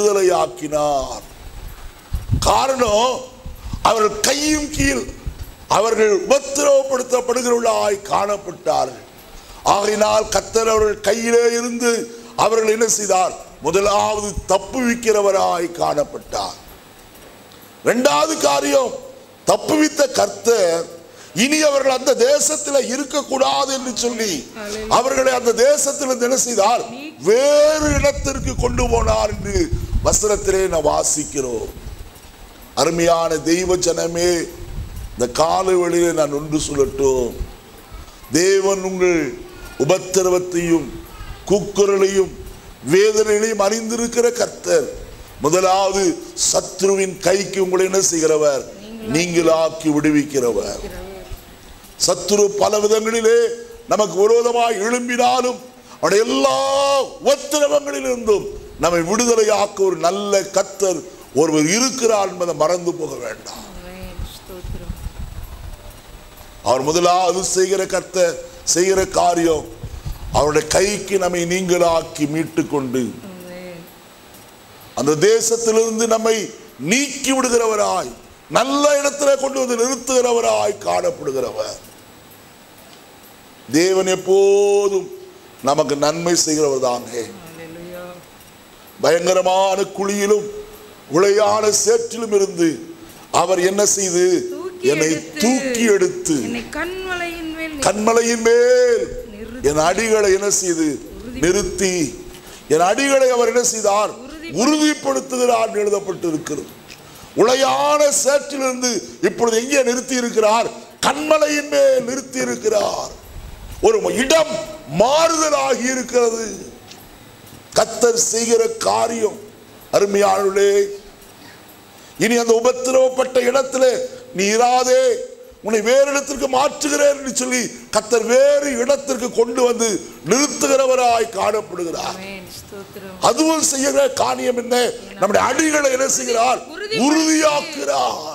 விடுதலையாக்கினார் காரணம் அவர்கள் கையும் கீழ் அவர்கள் உபத்திரவப்படுத்தப்படுகிறவர்களாய் காணப்பட்டார்கள் ஆகையினால் கத்தர் அவர்கள் கையிலே இருந்து அவர்கள் என்ன செய்தார் முதலாவது தப்புவிக்கிறவராய் காணப்பட்டார் இரண்டாவது காரியம் தப்புவித்த கர்த்தர் இனி அவர்கள் அந்த தேசத்தில் இருக்கக்கூடாது என்று சொல்லி அவர்களை அந்த தேசத்தில் என்ன செய்தார் வேறு இடத்திற்கு கொண்டு போனார் என்று வசனத்திலே நான் வாசிக்கிறோம் அருமையான தெய்வ ஜனமே இந்த காலை வழியிலே நான் ஒன்று சொல்லட்டும் தேவன் உங்கள் உபத்திரவத்தையும் கூக்குரலையும் வேதனைகளையும் அறிந்திருக்கிற கர்த்தர் முதலாவது சத்ருவின் கைக்கு உங்களை என்ன செய்கிறவர் நீங்களாக்கி விடுவிக்கிறவர் சத்துரு பல விதங்களிலே நமக்கு விரோதமாய் எழும்பினாலும் அவருடைய எல்லா உபத்திரவங்களிலிருந்தும் நம்மை விடுதலையாக்க ஒரு நல்ல கத்தர் ஒருவர் இருக்கிறார் என்பதை மறந்து போக வேண்டாம் ஆமென். ஸ்தோத்திரம் அவர் முதலாவது செய்கிற கர்த்தர் செய்கிற காரியம் அவருடைய கைக்கு நம்மை நீங்களாக்கி மீட்டு கொண்டு ஆமென். அந்த தேசத்திலிருந்து நம்மை நீக்கி விடுகிறவராய் நல்ல இடத்துல கொண்டு வந்து நிறுத்துகிறவராய் காணப்படுகிறவர் தேவன் எப்போதும் நமக்கு நன்மை செய்கிறவர் தாங்க ஹalleluya பயங்கரமான குழியிலும் உளையான சேற்றிலும் இருந்து அவர் என்ன செய்து தூக்கி என்னை எடுத்து, தூக்கி எடுத்து என்னை கண்மலையின் மேல் நிறுத்தி, கண்மலையின் மேல் நிறுத்தி, என் அடிகளை என்ன செய்து நிறுத்தி என் அடிகளை அவர் என்ன செய்தார் உறுதிப்படுத்துகிறார் என்று எழுதப்பட்டு இருக்கிறது உளையான சேற்றிலிருந்து இப்பொழுது எங்கே நிறுத்தி இருக்கிறார் கண்மலையின் மேல் நிறுத்தி இருக்கிறார் ஒரு இடம் மாறுதலாகி இருக்கிறது கத்தர் செய்கிற காரியம் அருமையாளர்களே இனி அந்த உபத்திரவப்பட்ட இடத்துல நீ இராதே உன்னை வேறு இடத்திற்கு மாற்றுகிறேன் என்று சொல்லி கத்தர் வேறு இடத்திற்கு கொண்டு வந்து நிறுத்துகிறவராய் காணப்படுகிறார் ஆமென். ஸ்தோத்திரம் அதுவும் செய்கிற காரியம் என்ன நம்முடைய அடிகளை என்ன செய்கிறார் உறுதியாக்குகிறார்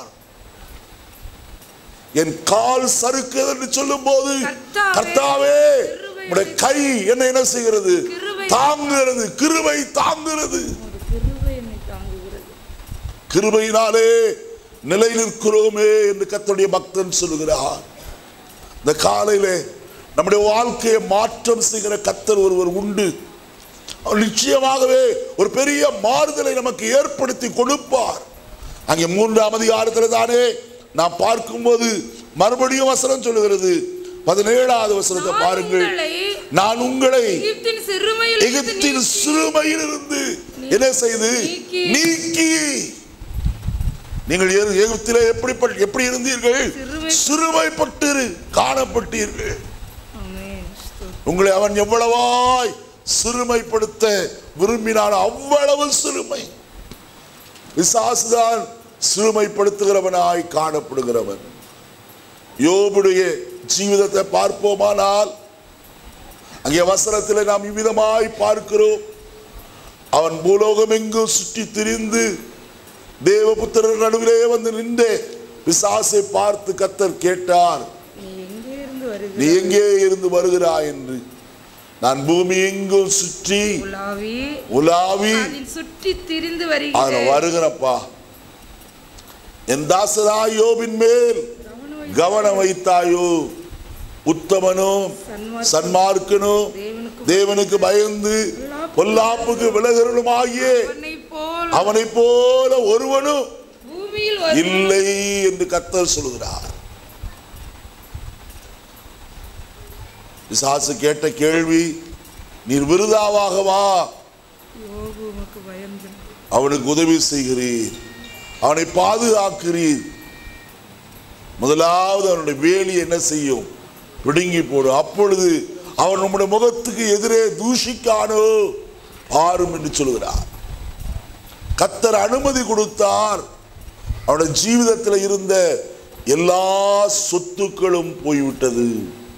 என் கால் சறுக்குது என்று சொல்லும் போது கர்த்தாவே, கர்த்தாவே உடைய கை என்ன என்ன செய்கிறது கிருபை தாங்குகிறது கிருபை தாங்குகிறது ஒரு கிருபை என்னை தாங்குகிறது கிருபையினாலே நிலை நிற்கிறோமே என்று கர்த்தருடைய பக்தன் சொல்லுகிறார் இந்த காலையிலே நம்முடைய வாழ்க்கையை மாற்றம் செய்கிற கத்தர் ஒருவர் உண்டு அவர் நிச்சயமாகவே ஒரு பெரிய மாறுதலை நமக்கு ஏற்படுத்தி கொடுப்பார் அங்கே மூன்றாம் அதிகாரத்தில் தானே நாம் பார்க்கும்போது மறுபடியும் வசனம் சொல்லுகிறது பதினேழாவது வசனத்தை நான் பாருங்கள் உங்களை நான் உங்களை எகிப்தின் சிறுமையில் எகிப்தின் சிறுமையில் இருந்து என்ன செய்து நீக்கி. நீக்கி நீங்கள் எ- எகிப்திலே எப்படி எப்படி இருந்தீர்கள் சிறுமை- சிறுமைப்பட்டு காணப்பட்டீர்கள் ஆமென். ஸ்தோத்திரம். உங்களை அவன் எவ்வளவாய் சிறுமைப்படுத்த விரும்பினான் அவ்வளவு சிறுமை விசாசுதான் சிறுமைப்படுத்துகிறவனாய் காணப்படுகிறவன் யோபுடைய ஜீவிதத்தை பார்ப்போமானால் அங்கே வசனத்தில் நாம் இவ்விதமாய் பார்க்கிறோம் அவன் பூலோகம் எங்கும் சுற்றி திரிந்து தேவபுத்திரர் நடுவிலே வந்து நின்று பிசாசை பார்த்து கத்தர் கேட்டார் நீ எங்கே இருந்து நீ வருகிறாய் எங்கே இருந்து வருகிறாய் என்று நான் பூமி எங்கும் சுற்றி உலாவி உலாவி அதில் சுற்றி திரிந்து அதில் வருகிறேன் வருகிறப்பா என் தாசரா யோபின் மேல் கவனம் வைத்தாயோ உத்தமனும் சன்மார்க்க- சன்மார்க்கனும் தேவனுக்கு தேவனுக்கு பயந்து பொல்லாப்புக்கு விலகிறனுமாகிய அவனை போல் அவனைப் போல ஒருவனும் பூமியில் வரும் இல்லை என்று கத்தர் சொல்கிறார் பிசாசு கேட்ட கேள்வி நீர் விருதாவாகவா யோபு உமக்கு பயந்து அவனுக்கு உதவி செய்கிறீர் அவனை பாதுகாக்கிறீர் முதலாவது அவனுடைய வேலி என்ன செய்யும் பிடுங்கி போடும் அப்பொழுது அவன் நம்முடைய முகத்துக்கு எதிரே தூஷிக்கானோ ஆறும் என்று சொல்கிறார் கத்தர் அனுமதி கொடுத்தார் அவனுடைய ஜீவிதத்தில் இருந்த எல்லா சொத்துக்களும் போய்விட்டது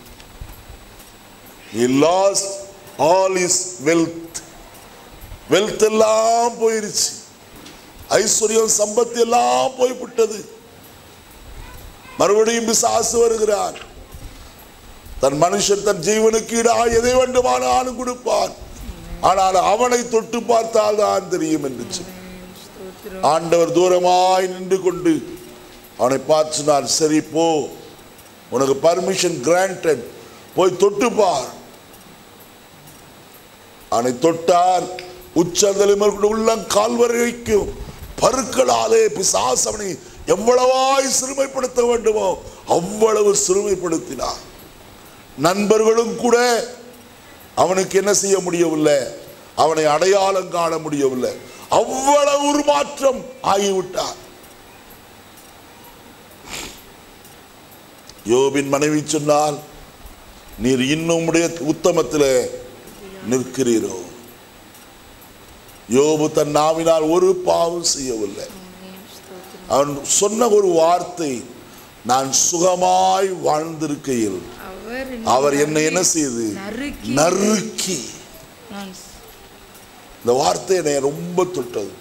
lost all his wealth wealth எல்லாம் போயிருச்சு ஐஸ்வர்யம் சம்பத்து எல்லாம் போய்விட்டது மறுபடியும் பிசாசு வருகிறான் தன் மனுஷன் தன் ஜீவனுக்கு ஈடாக எதை வேண்டுமானாலும் கொடுப்பான் ஆனால் அவனை தொட்டு பார்த்தால் தான் தெரியும் என்று சொல்லி ஸ்தோத்திரம் ஆண்டவர் தூரமாய் நின்று கொண்டு அவனை பார்த்து சொன்னார் சரி போ உனக்கு பர்மிஷன் கிராண்டட் போய் தொட்டுப்பார் அவனை தொட்டார் உச்சந்தலை உள்ளம் கால்வரைக்கும் பருக்களாலே பிசாசு அவனை எவ்வளவாய் சிறுமைப்படுத்த வேண்டுமோ அவ்வளவு சிறுமைப்படுத்தினார் நண்பர்களும் கூட அவனுக்கு என்ன செய்ய முடியவில்லை அவனை அடையாளம் காண முடியவில்லை அவ்வளவு உருமாற்றம் ஆகிவிட்டார் யோபின் மனைவி சொன்னால் நீர் இன்னும் உடைய உத்தமத்திலே நிற்கிறீரோ யோபு தன் நாவினால் ஒரு பாவம் செய்யவில்லை அவன் சொன்ன ஒரு வார்த்தை நான் சுகமாய் வாழ்ந்திருக்கையில் அவர் அவர் என்னை என்ன செய்து நறுக்கி நறுக்கி நான் இந்த வார்த்தை என்னை ரொம்ப தொட்டது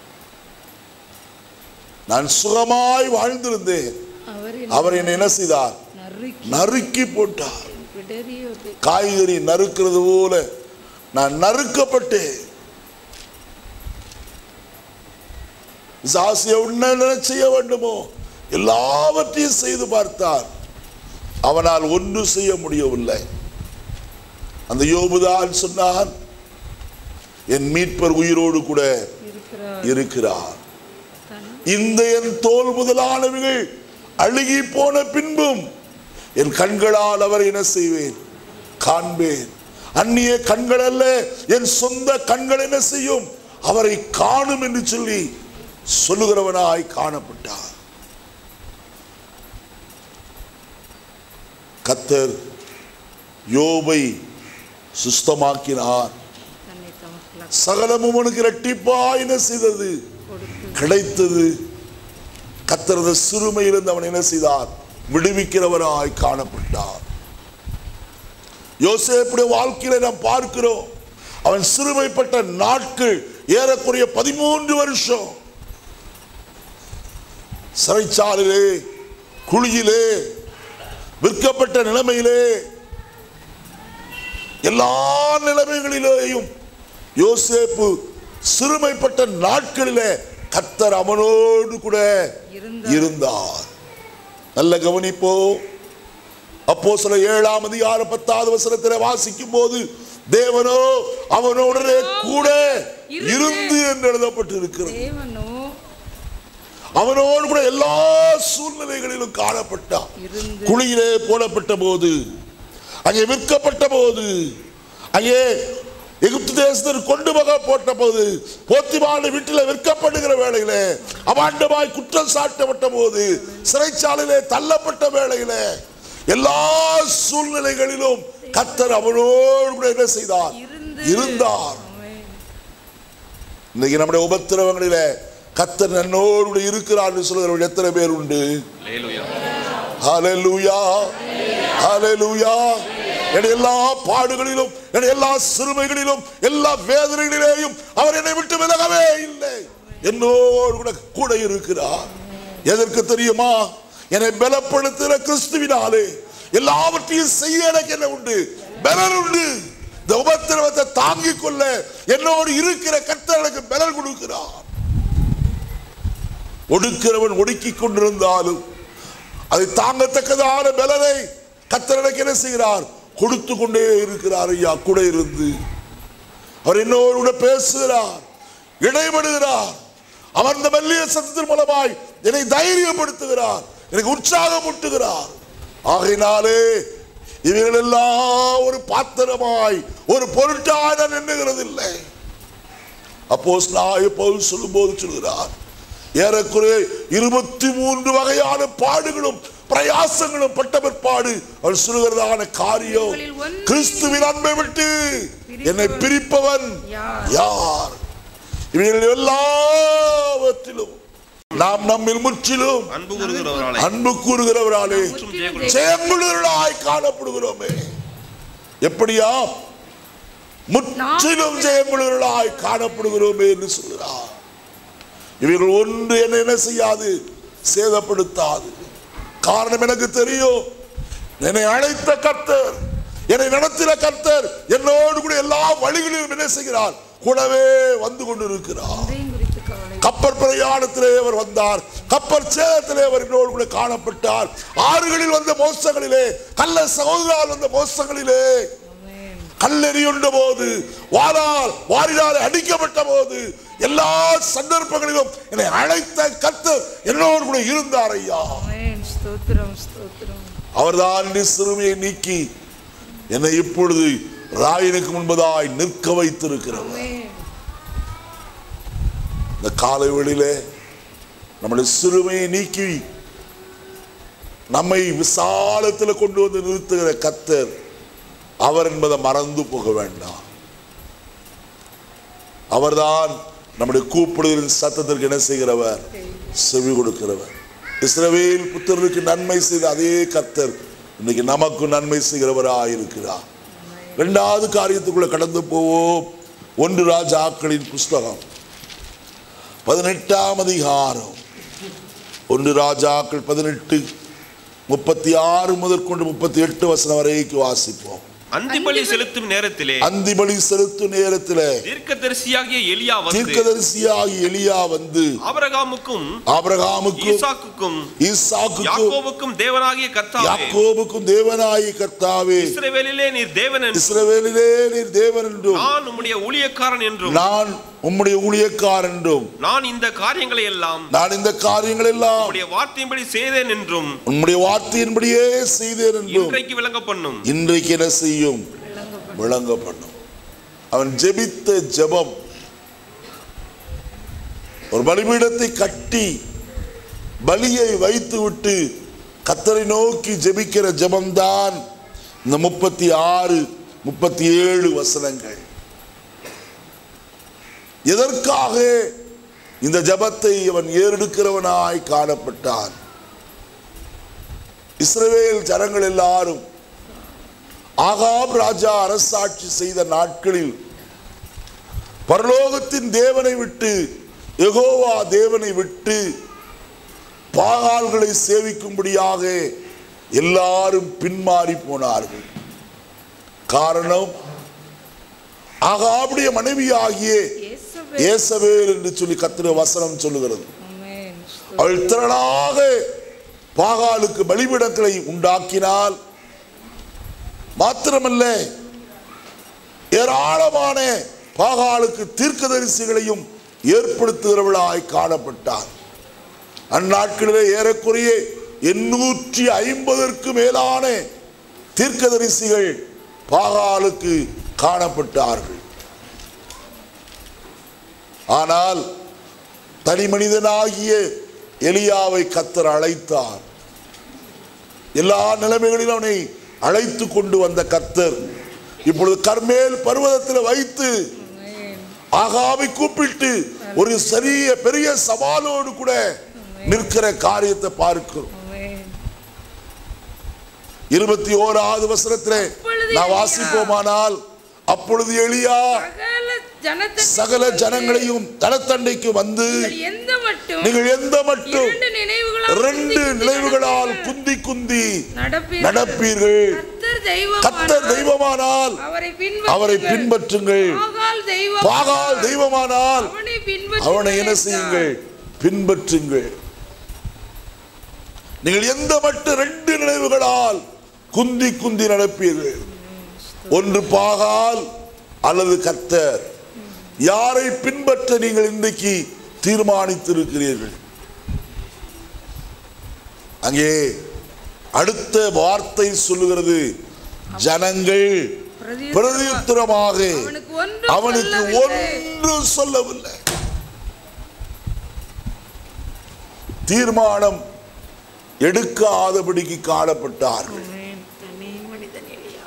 நான் சுகமாய் வாழ்ந்திருந்தேன் அவர் அவர் என்னை என்ன செய்தார் நறுக்கி நறுக்கி போட்டார் விடறிய ஒரு- காய்கறி நறுக்கிறது போல நான் நறுக்கப்பட்டேன் பிசாசு என்ன செய்ய வேண்டுமோ எல்லாவற்றையும் செய்து பார்த்தார் அவனால் ஒன்று செய்ய முடியவில்லை அந்த யோபுதான் சொன்னான் என் மீட்பர் உயிரோடு கூட இருக்கிறார் இருக்கிறார் தன் இந்த என் தோல் முதலானவைகள் அழுகி போன பின்பும் என் கண்களால் அவரை என்ன செய்வேன் காண்பேன் அந்நிய கண்கள் அல்ல என் சொந்த கண்கள் என்ன செய்யும் அவரை காணும் என்று சொல்லி சொல்லுகிறவனாய் காணப்பட்டார் கத்தர் யோபை சுஸ்தமாக்கினார் தன்னை தமக்கு சகலமும் உனக்கு இரட்டிப்பாய் என்ன செய்தது கொடுத்து கிடைத்தது கத்தரது சிறுமையிலிருந்து அவன் என்ன செய்தார் விடுவிக்கிறவராய் காணப்பட்டார் யோசேப்புடைய வாழ்க்கையில நாம் பார்க்கிறோம் அவன் சிறுமைப்பட்ட நாட்கள் ஏறக்குறைய பதிமூன்று வருஷம் சிறைச்சாலையிலே குழியிலே விற்கப்பட்ட நிலைமையிலே எல்லா நிலைமைகளிலேயும் யோசேப்பு சிறுமைப்பட்ட நாட்களிலே கத்தர் அவனோடு கூட இருந்தார். இருந்தார் நல்ல கவனிப்போ அப்போ சில ஏழாம் அதிகார பத்தாவது வசனத்திலே வாசிக்கும் போது தேவனோ அவனோடனே கூட இருந்து என்று எழுதப்பட்டு இருக்கிறது தேவனோ அவனோடு கூட எல்லா சூழ்நிலைகளிலும் காணப்பட்டான் இருந்து குழியிலே போடப்பட்ட போது அங்கே விற்கப்பட்ட போது அங்கே எகிப்து தேசத்தில் கொண்டு போக போட்ட போது போத்திமான வீட்டில் விற்கப்படுகிற வேளையிலே அபாண்டமாய் குற்றம் சாட்டப்பட்ட போது சிறைச்சாலையிலே தள்ளப்பட்ட வேளையிலே எல்லா சூழ்நிலைகளிலும் கத்தர் அவனோடு கூட என்ன செய்தார் இருந்து இருந்தார் ஆமென். இன்னைக்கு நம்முடைய உபத்திரவங்களிலே கத்தர் என்னோடு கூட இருக்கிறார் என்று சொல்கிறவர்கள் எத்தனை பேர் உண்டு அல்லேலூயா ஹalleluya ஹalleluya என் எல்லா பாடுகளிலும் என் எல்லா சிறுமைகளிலும் எல்லா வேதனைகளிலேயும் அவர் என்னை விட்டு விலகவே இல்லை என்னோடு கூட கூட இருக்கிறார் எதற்கு தெரியுமா என்னை பலப்படுத்துகிற கிறிஸ்துவினாலே எல்லாவற்றையும் செய்ய எனக்கு என்ன உண்டு பலன் உண்டு இந்த உபத்திரவத்தை தாங்கிக் கொள்ள என்னோடு இருக்கிற கர்த்தர் எனக்கு பலன் கொடுக்கிறார் ஒடுக்கிறவன் ஒடுக்கிக் கொண்டிருந்தாலும் அதை தாங்கத்தக்கதான பலனை கத்தர் எனக்கு என்ன செய்கிறார் கொடுத்து கொண்டே இருக்கிறார் ஐயா கூட இருந்து அவர் என்னோடு கூட பேசுகிறார் இடைபடுகிறார் அமர்ந்த மெல்லிய சத்தத்தின் மூலமாய் என்னை தைரியப்படுத்துகிறார் எனக்கு உற்சாகமூட்டுகிறார் ஆகையினாலே இவைகள் எல்லாம் ஒரு பாத்திரமாய் ஒரு பொருட்டாய் நான் எண்ணுகிறது இல்லை அப்போஸ் நான் பவுல் சொல்லும்போது சொல்கிறார் ஏறக்குறைய இருபத்தி மூன்று வகையான பாடுகளும் பிரயாசங்களும் பட்ட பிற்பாடு அவர் சொல்லுகிறதான காரியம் இவைகளில் ஒன்று கிறிஸ்துவின் அன்பை விட்டு என்னை பிரிப்பவன் யார்? யார் இவைகள் எல்லாவற்றிலும் நாம் நம்மில் முற்றிலும் அன்பு கூறுகிறவராலே அன்பு கூறுகிறவராலே முற்றும் ஜெயக்குழு ஜெயங்குளராய் காணப்படுகிறோமே எப்படியா முற்றிலும் ஜெயங்குளராய் காணப்படுகிறோமே என்று சொல்கிறார் இவைகள் ஒன்று என்ன என்ன செய்யாது சேதப்படுத்தாது காரணம் எனக்கு தெரியும் என்னை அழைத்த கர்த்தர் என்னை நடத்தின கர்த்தர் என்னோடு கூட எல்லா வழிகளிலும் என்ன செய்கிறார் கூடவே வந்து கொண்டிருக்கிறார் ஒன்றையும் குறித்து கவலை கப்பல் பிரயாணத்திலே அவர் வந்தார் கப்பல் சேதத்திலே அவர் என்னோடு கூட காணப்பட்டார் ஆறுகளில் வந்த மோசங்களிலே கள்ள சகோதரால் வந்த மோசங்களிலே ஆமென் கல்லெறியுண்ட போது வாரால் வாரினால் அடிக்கப்பட்ட போது எல்லா சந்தர்ப்பங்களிலும் என்னை அழைத்த கத்து என்னோடு கூட இருந்தார் ஐயா ஆமென் ஸ்தோத்திரம் ஸ்தோத்திரம் அவர்தான் இந்த சிறுமியை நீக்கி என்னை இப்பொழுது ராயனுக்கு முன்பதாய் நிற்க வைத்திருக்கிறவர் ஆமென் இந்த காலை வேளையிலே நம்முடைய சிறுமையை நீக்கி நம்மை விசாலத்தில் கொண்டு வந்து நிறுத்துகிற கத்தர் அவர் என்பதை மறந்து போக வேண்டாம் அவர்தான் நம்முடைய கூப்பிடுதலின் சத்தத்திற்கு என்ன செய்கிறவர் செவி கொடுக்கிறவர் இஸ்ரவேல் புத்தருக்கு நன்மை செய்த அதே கத்தர் இன்னைக்கு நமக்கு நன்மை செய்கிறவராக இருக்கிறார் இரண்டாவது காரியத்துக்குள்ள கடந்து போவோம் ஒன்று ராஜாக்களின் புஸ்தகம் பதினெட்டாம் அதிகாரம் ஒன்று ராஜாக்கள் பதினெட்டு முப்பத்தி ஆறு முதற்கொண்டு முப்பத்தி எட்டு வசனம் வரைக்கும் வாசிப்போம் அந்திபலி செலுத்தும் நேரத்திலே அந்திபலி செலுத்தும் நேரத்திலே தீர்க்கதரிசியாகிய எலியா வந்து தீர்க்கதரிசியாகி எலியா வந்து ஆபிரகாமுக்கும் ஆபிரகாமுக்கும் ஈசாக்குக்கும் ஈசாக்குக்கும் யாக்கோபுக்கும் தேவனாகிய கர்த்தாவே யாக்கோபுக்கும் தேவனாயி கர்த்தாவே இஸ்ரவேலிலே நீர் தேவன் என்றும் இஸ்ரவேலிலே நீர் தேவன் என்றும் நான் உம்முடைய ஊழியக்காரன் என்றும் நான் உம்முடைய ஊழியக்காரன் என்றும் நான் இந்த காரியங்களை எல்லாம் நான் இந்த காரியங்கள் எல்லாம் உம்முடைய வார்த்தையின்படி செய்தேன் என்றும் உம்முடைய வார்த்தையின்படியே செய்தேன் என்றும் இன்றைக்கு விளங்க பண்ணும் இன்றைக்கு என்ன செய்யும் விளங்க பண்ணும் அவன் ஜெபித்த ஜெபம் ஒரு பலிபீடத்தை கட்டி பலியை வைத்து விட்டு கத்தரை நோக்கி ஜெபிக்கிற ஜெபம்தான் இந்த முப்பத்தி ஆறு முப்பத்தி ஏழு வசனங்கள் எதற்காக இந்த ஜெபத்தை அவன் ஏறெடுக்கிறவனாய் காணப்பட்டான் இஸ்ரவேல் ஜனங்கள் எல்லாரும் ஆகாப் ராஜா அரசாட்சி செய்த நாட்களில் பரலோகத்தின் தேவனை விட்டு யெகோவா தேவனை விட்டு பாகால்களை சேவிக்கும்படியாக எல்லாரும் பின்மாறி போனார்கள் காரணம் ஆகாபுடைய மனைவியாகிய இயேசுவே ஏசவேல் என்று சொல்லி கத்திர வசனம் சொல்லுகிறது ஆமென் அவள் திரளாக பாகாலுக்கு பலிபீடங்களை உண்டாக்கினால் மாத்திரமல்ல ஏராளமான பாகாலுக்கு தீர்க்கதரிசிகளையும் ஏற்படுத்துகிறவளாய் காணப்பட்டார் அந்நாட்களிலே ஏறக்குறைய எண்ணூற்றி ஐம்பதற்கு மேலான தீர்க்கதரிசிகள் பாகாலுக்கு காணப்பட்டார்கள் ஆனால் தனி மனிதனாகிய எலியாவை கத்தர் அழைத்தார் எல்லா நிலைமைகளிலும் அவனை அழைத்து கொண்டு வந்த கத்தர் இப்பொழுது கர்மேல் பர்வதத்தில் வைத்து ஆமென் ஆகாவை கூப்பிட்டு ஒரு சரிய பெரிய சவாலோடு கூட நிற்கிற காரியத்தை பார்க்கிறோம் ஆமென் இருபத்தி ஓராவது வசனத்திலே அப்பொழுது நான் எலியா வாசிப்போமானால் அப்பொழுது எலியா சகல ஜனத்தை சகல ஜனங்களையும் தனத்தண்டைக்கு வந்து நீங்கள் எந்த மட்டும் நீங்கள் எந்த மட்டும் இரண்டு நினைவுகளால் ரெண்டு குந்தி நினைவுகளால் நடப்பீர்கள். குந்தி குந்தி நடப்பீர்கள் நடப்பீர்கள் கர்த்தர் தெய்வம் கத்தர் தெய்வமானால் அவரை அவரை பின்பற்றுங்கள் பின்பற்றுங்கள் பாகால் தெய்வம் பாகால் தெய்வமானால் அவனை பின்பற்றுங்கள் அவனை என்ன செய்யுங்கள் பின்பற்றுங்கள் நீங்கள் எந்த மட்டும் ரெண்டு நினைவுகளால் குந்தி குந்தி நடப்பீர்கள் ஒன்று பாகால் அல்லது கத்தர் யாரை பின்பற்ற நீங்கள் இன்றைக்கு தீர்மானித்திருக்கிறீர்கள் அங்கே அடுத்த வார்த்தை சொல்லுகிறது ஜனங்கள் பிரதியுத்தரமாக அவனுக்கு ஒன்றும் அவனுக்கு சொல்லவில்லை. ஒன்றும் சொல்லவில்லை தீர்மானம் எடுக்காதபடிக்கு காணப்பட்டார்கள் ஆமென். தனி மனிதன் எலியா.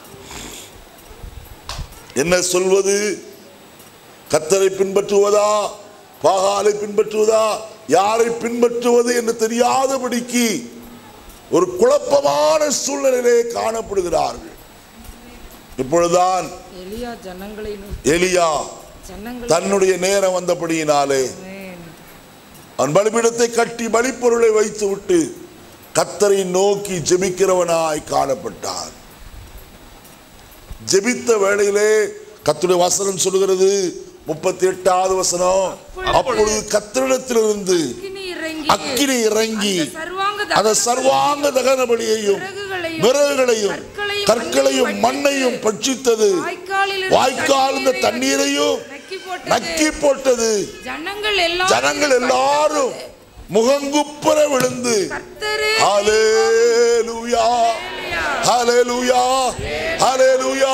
என்ன சொல்வது கத்தரை பின்பற்றுவதா பாகாலை பின்பற்றுவதா யாரை பின்பற்றுவது என்று தெரியாதபடிக்கு ஒரு குழப்பமான சூழ்நிலையிலே காணப்படுகிறார்கள் இப்பொழுதுதான் எலியா ஜனங்களை நோக்கி எலியா ஜனங்களை தன்னுடைய நேரம் வந்தபடியினாலே ஆமென். அவன் பலிபீடத்தை கட்டி பலிப்பொருளை வைத்து விட்டு கத்தரை நோக்கி ஜெபிக்கிறவனாய் காணப்பட்டான் ஜெபித்த வேளையிலே கத்துடைய வசனம் சொல்லுகிறது முப்பத்தி எட்டாவது வசனம் அப்பொழுது கத்திரிடத்திலிருந்து அக்கினி இறங்கி அக்கினி இறங்கி அந்த சர்வாங்க அந்த சர்வாங்க தகன பலியையும் விறகுகளையும் விறகுகளையும் கற்களையும் கற்களையும் மண்ணையும் பட்சித்தது வாய்க்காலில் வாய்க்கால் இந்த தண்ணீரையும் நக்கி போட்டது நக்கி போட்டது ஜனங்கள் எல்லாம் ஜனங்கள் எல்லாரும் முகங்குப்புற விழுந்து கர்த்தரே ஹalleluya ஹalleluya ஹalleluya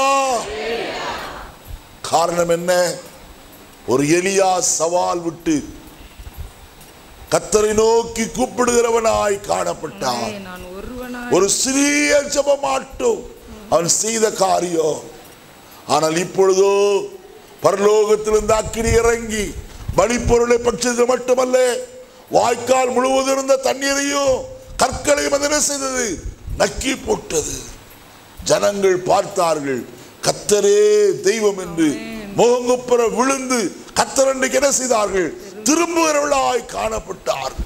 காரணம் என்ன ஒரு எலியா சவால் விட்டு கத்தரை நோக்கி கூப்பிடுகிறவனாய் காணப்பட்டான் நான் ஒருவனாய் ஒரு சிறிய ஜெபமாட்டும் அவன் செய்த காரியம் ஆனால் இப்பொழுதோ பரலோகத்திலிருந்து அக்கினி இறங்கி பலிப்பொருளை பட்சது மட்டுமல்ல வாய்க்கால் முழுவதும் இருந்த தண்ணீரையும் கற்களையும் அது என்ன செய்தது நக்கி போட்டது ஜனங்கள் பார்த்தார்கள் கத்தரே தெய்வம் என்று முகங்குப்புற விழுந்து கத்தர் அன்றைக்கு என்ன செய்தார்கள் திரும்புகிறவர்களாய் காணப்பட்டார்கள்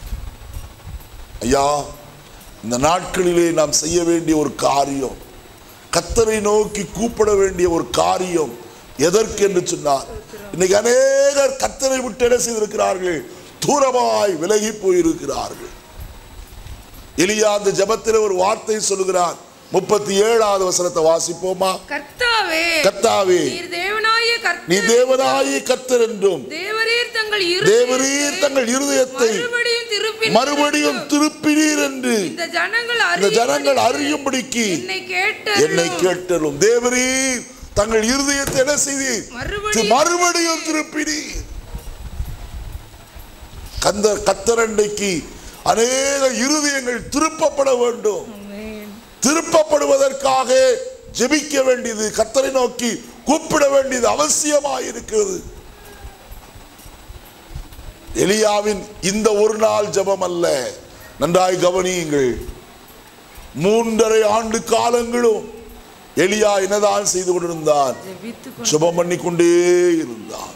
ஐயா இந்த நாட்களிலே நாம் செய்ய வேண்டிய ஒரு காரியம் கத்தரை நோக்கி கூப்பிட வேண்டிய ஒரு காரியம் எதற்கு என்று சொன்னார் இன்னைக்கு அநேகர் கத்தரை விட்டு என்ன செய்திருக்கிறார்கள் தூரமாய் விலகி போயிருக்கிறார்கள் எலியா அந்த ஜெபத்தில் ஒரு வார்த்தை சொல்லுகிறார் முப்பத்தி ஏழாவது வசனத்தை வாசிப்போமா கர்த்தாவே கர்த்தாவே நீர் தேவனாய நீ கர்த்தர் தேவனாயி கத்தர் என்றும் தேவரீர் தங்கள் தேவரீர் தங்கள் இருதயத்தை மறுபடியும் திருப்பி மறுபடியும் திருப்பினீர் என்று இந்த ஜனங்கள் இந்த ஜனங்கள் அறியும்படிக்கு அறியும்படிக்கு என்னை கேட்டு என்னை கேட்டலும் தேவரீர் தங்கள் இருதயத்தை என்ன செய்தீர் மறுபடியும் மறுபடியும் திருப்பினீர் கந்த கத்தரண்டைக்கு அநேக இருதயங்கள் திருப்பப்பட வேண்டும் ஆமென். திருப்பப்படுவதற்காக ஜெபிக்க வேண்டியது கத்தரை நோக்கி கூப்பிட வேண்டியது அவசியமாய் இருக்கிறது எலியாவின் இந்த ஒரு நாள் ஜெபம் அல்ல நன்றாய் கவனியுங்கள் மூன்றரை ஆண்டு காலங்களும் எலியா என்னதான் செய்து கொண்டிருந்தான் ஜெபித்துக் கொண்டு ஜெபம் பண்ணி கொண்டே இருந்தான்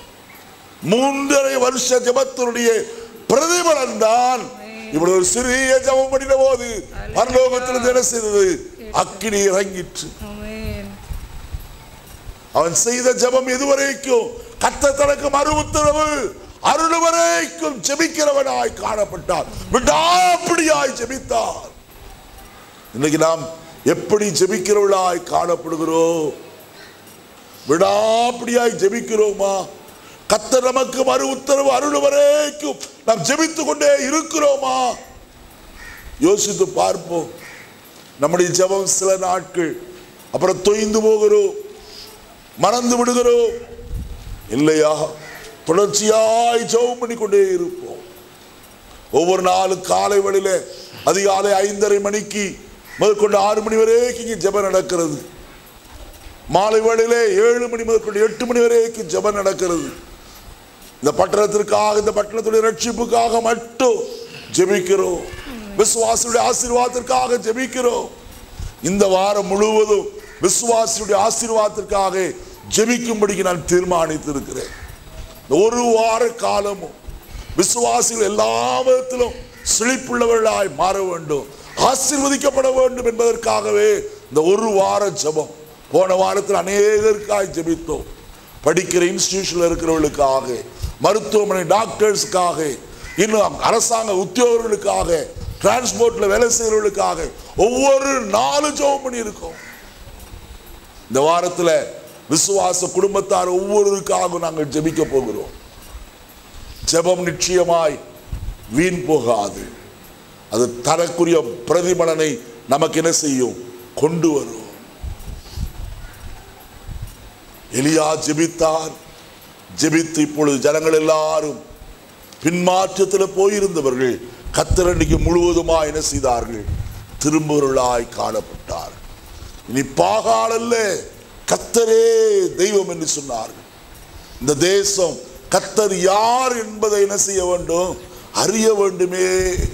மூன்றரை வருஷ ஜெபத்தினுடைய பிரதிபலன் தான் இவ்வளவு ஒரு சிறிய ஜெபம் பண்ணின போது பரலோகத்திலிருந்து என்ன செய்தது அக்கினி இறங்கிற்று ஆமென். அவன் செய்த ஜெபம் எதுவரைக்கும் கத்த தனக்கு மறு உத்தரவு அருள் வரைக்கும் ஜெபிக்கிறவனாய் காணப்பட்டார் விடாப்பிடியாய் ஜெபித்தார் இன்னைக்கு நாம் எப்படி ஜெபிக்கிறவர்களாய் காணப்படுகிறோம் விடாப்பிடியாய் ஜெபிக்கிறோமா கத்த நமக்கு மறு உத்தரவு அருள் வரைக்கும் நாம் ஜெபித்துக் கொண்டே இருக்கிறோமா யோசித்து பார்ப்போம் நம்முடைய ஜெபம் சில நாட்கள் அப்புறம் தொய்ந்து போகிறோம் மறந்து விடுகிறோம் இல்லையா தொடர்ச்சியாய் ஜெபம் பண்ணி கொண்டே இருப்போம் ஒவ்வொரு நாளும் காலை வேளையில அதிகாலை ஐந்தரை மணிக்கு முதற்கொண்டு ஆறு மணி வரைக்கும் இங்கே ஜெபம் நடக்கிறது மாலை வேளையிலே ஏழு மணி முதற்கொண்டு எட்டு மணி வரைக்கும் ஜெபம் நடக்கிறது இந்த பட்டணத்திற்காக இந்த பட்டணத்துடைய ரட்சிப்புக்காக மட்டும் ஜெபிக்கிறோம் விசுவாசியுடைய ஆசீர்வாதத்திற்காக ஜெபிக்கிறோம் இந்த வாரம் முழுவதும் விசுவாசியுடைய ஆசீர்வாதத்திற்காக ஜெபிக்கும்படிக்கு நான் தீர்மானித்திருக்கிறேன் இந்த ஒரு வார காலமும் விசுவாசிகள் எல்லா விதத்திலும் செழிப்புள்ளவர்களாய் மாற வேண்டும் ஆசீர்வதிக்கப்பட வேண்டும் என்பதற்காகவே இந்த ஒரு வார ஜெபம் போன வாரத்தில் அநேகருக்காய் ஜெபித்தோம் படிக்கிற இன்ஸ்டிடியூஷன்ல இருக்கிறவர்களுக்காக மருத்துவமனை டாக்டர்ஸ்க்காக இன்னும் அரசாங்க உத்தியோகர்களுக்காக டிரான்ஸ்போர்ட்ல வேலை செய்கிறவர்களுக்காக ஒவ்வொரு நாலு ஜெபம் பண்ணி இருக்கோம் இந்த வாரத்துல விசுவாச குடும்பத்தார் ஒவ்வொருவருக்காக நாங்கள் ஜெபிக்க போகிறோம் ஜெபம் நிச்சயமாய் வீண் போகாது அது தனக்குரிய பிரதிபலனை நமக்கு என்ன செய்யும் கொண்டு வரும் எலியா ஜெபித்தார் ஜெபித்து இப்பொழுது ஜனங்கள் எல்லாரும் பின்மாற்றத்தில் போயிருந்தவர்கள் கத்தரண்டிக்கு முழுவதுமா என்ன செய்தார்கள் திரும்புகிறவர்களாய் காணப்பட்டார் இனி பாகால் அல்ல கத்தரே தெய்வம் என்று சொன்னார்கள் இந்த தேசம் கத்தர் யார் என்பதை என்ன செய்ய வேண்டும் அறிய வேண்டுமே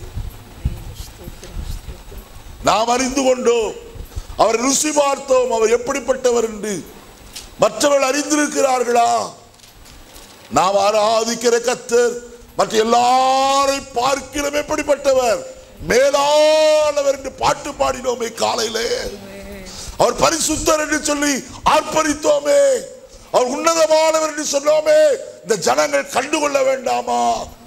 நாம் அறிந்து கொண்டோம் அவர் ருசி பார்த்தோம் அவர் எப்படிப்பட்டவர் என்று மற்றவர்கள் அறிந்திருக்கிறார்களா நாம் ஆராதிக்கிற கத்தர் மற்ற எல்லாரை பார்க்கிறோம் எப்படிப்பட்டவர் மேலானவர் என்று பாட்டு பாடினோமே காலையிலே அவர் பரிசுத்தர் என்று சொல்லி ஆர்ப்பரித்தோமே அவர் உன்னதமானவர் என்று சொன்னோமே இந்த ஜனங்கள் கண்டுகொள்ள வேண்டாமா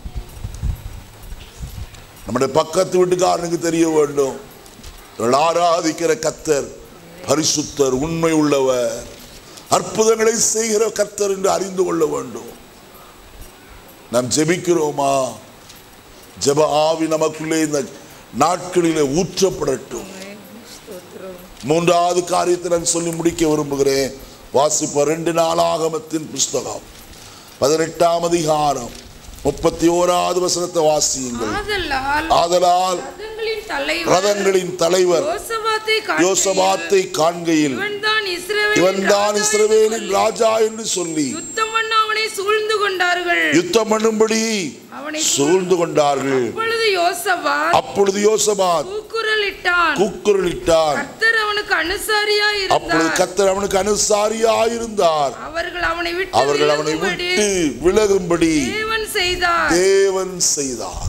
நம்முடைய பக்கத்து வீட்டுக்காரனுக்கு தெரிய வேண்டும் இவர்கள் ஆராதிக்கிற கத்தர் பரிசுத்தர் உண்மை உள்ளவர் அற்புதங்களை செய்கிற கர்த்தர் என்று அறிந்து கொள்ள வேண்டும் நாம் ஜெபிக்கிறோமா ஜெப ஆவி நமக்குள்ளே இந்த நாட்களிலே ஊற்றப்படட்டும் ஸ்தோத்திரம் மூன்றாவது காரியத்தை நான் சொல்லி முடிக்க விரும்புகிறேன் வாசிப்ப ரெண்டு நாளாகமத்தின் புஸ்தகம் பதினெட்டாம் அதிகாரம் முப்பத்தி ஓராவது வசனத்தை வாசியுங்கள் ஆதலால் ஆதலால் ரதங்களின் தலைவர் ரதங்களின் தலைவர் யோசபாத்தை யோசபாத்தை காண்கையில் இவன்தான் இஸ்ரவேலின் இவன்தான் ராஜா இஸ்ரவேலின் என்று ராஜா என்று சொல்லி யுத்தம் பண்ண அவனை சூழ்ந்து கொண்டார்கள் யுத்தம் பண்ணும்படி அவனை சூழ்ந்து கொண்டார்கள் அப்பொழுது யோசபாத் அப்பொழுது யோசபாத் கூக்குரலிட்டான் கூக்குரலிட்டான் கர்த்தர் அவனுக்கு அனுசாரியா அப்பொழுது இருந்தார் கத்தர் அவனுக்கு அனுசாரியாயிருந்தார் அவர்கள் அவனை விட்டு அவர்கள் அவனை விலகும்படி விட்டு விலகும்படி தேவன் செய்தார் தேவன் செய்தார்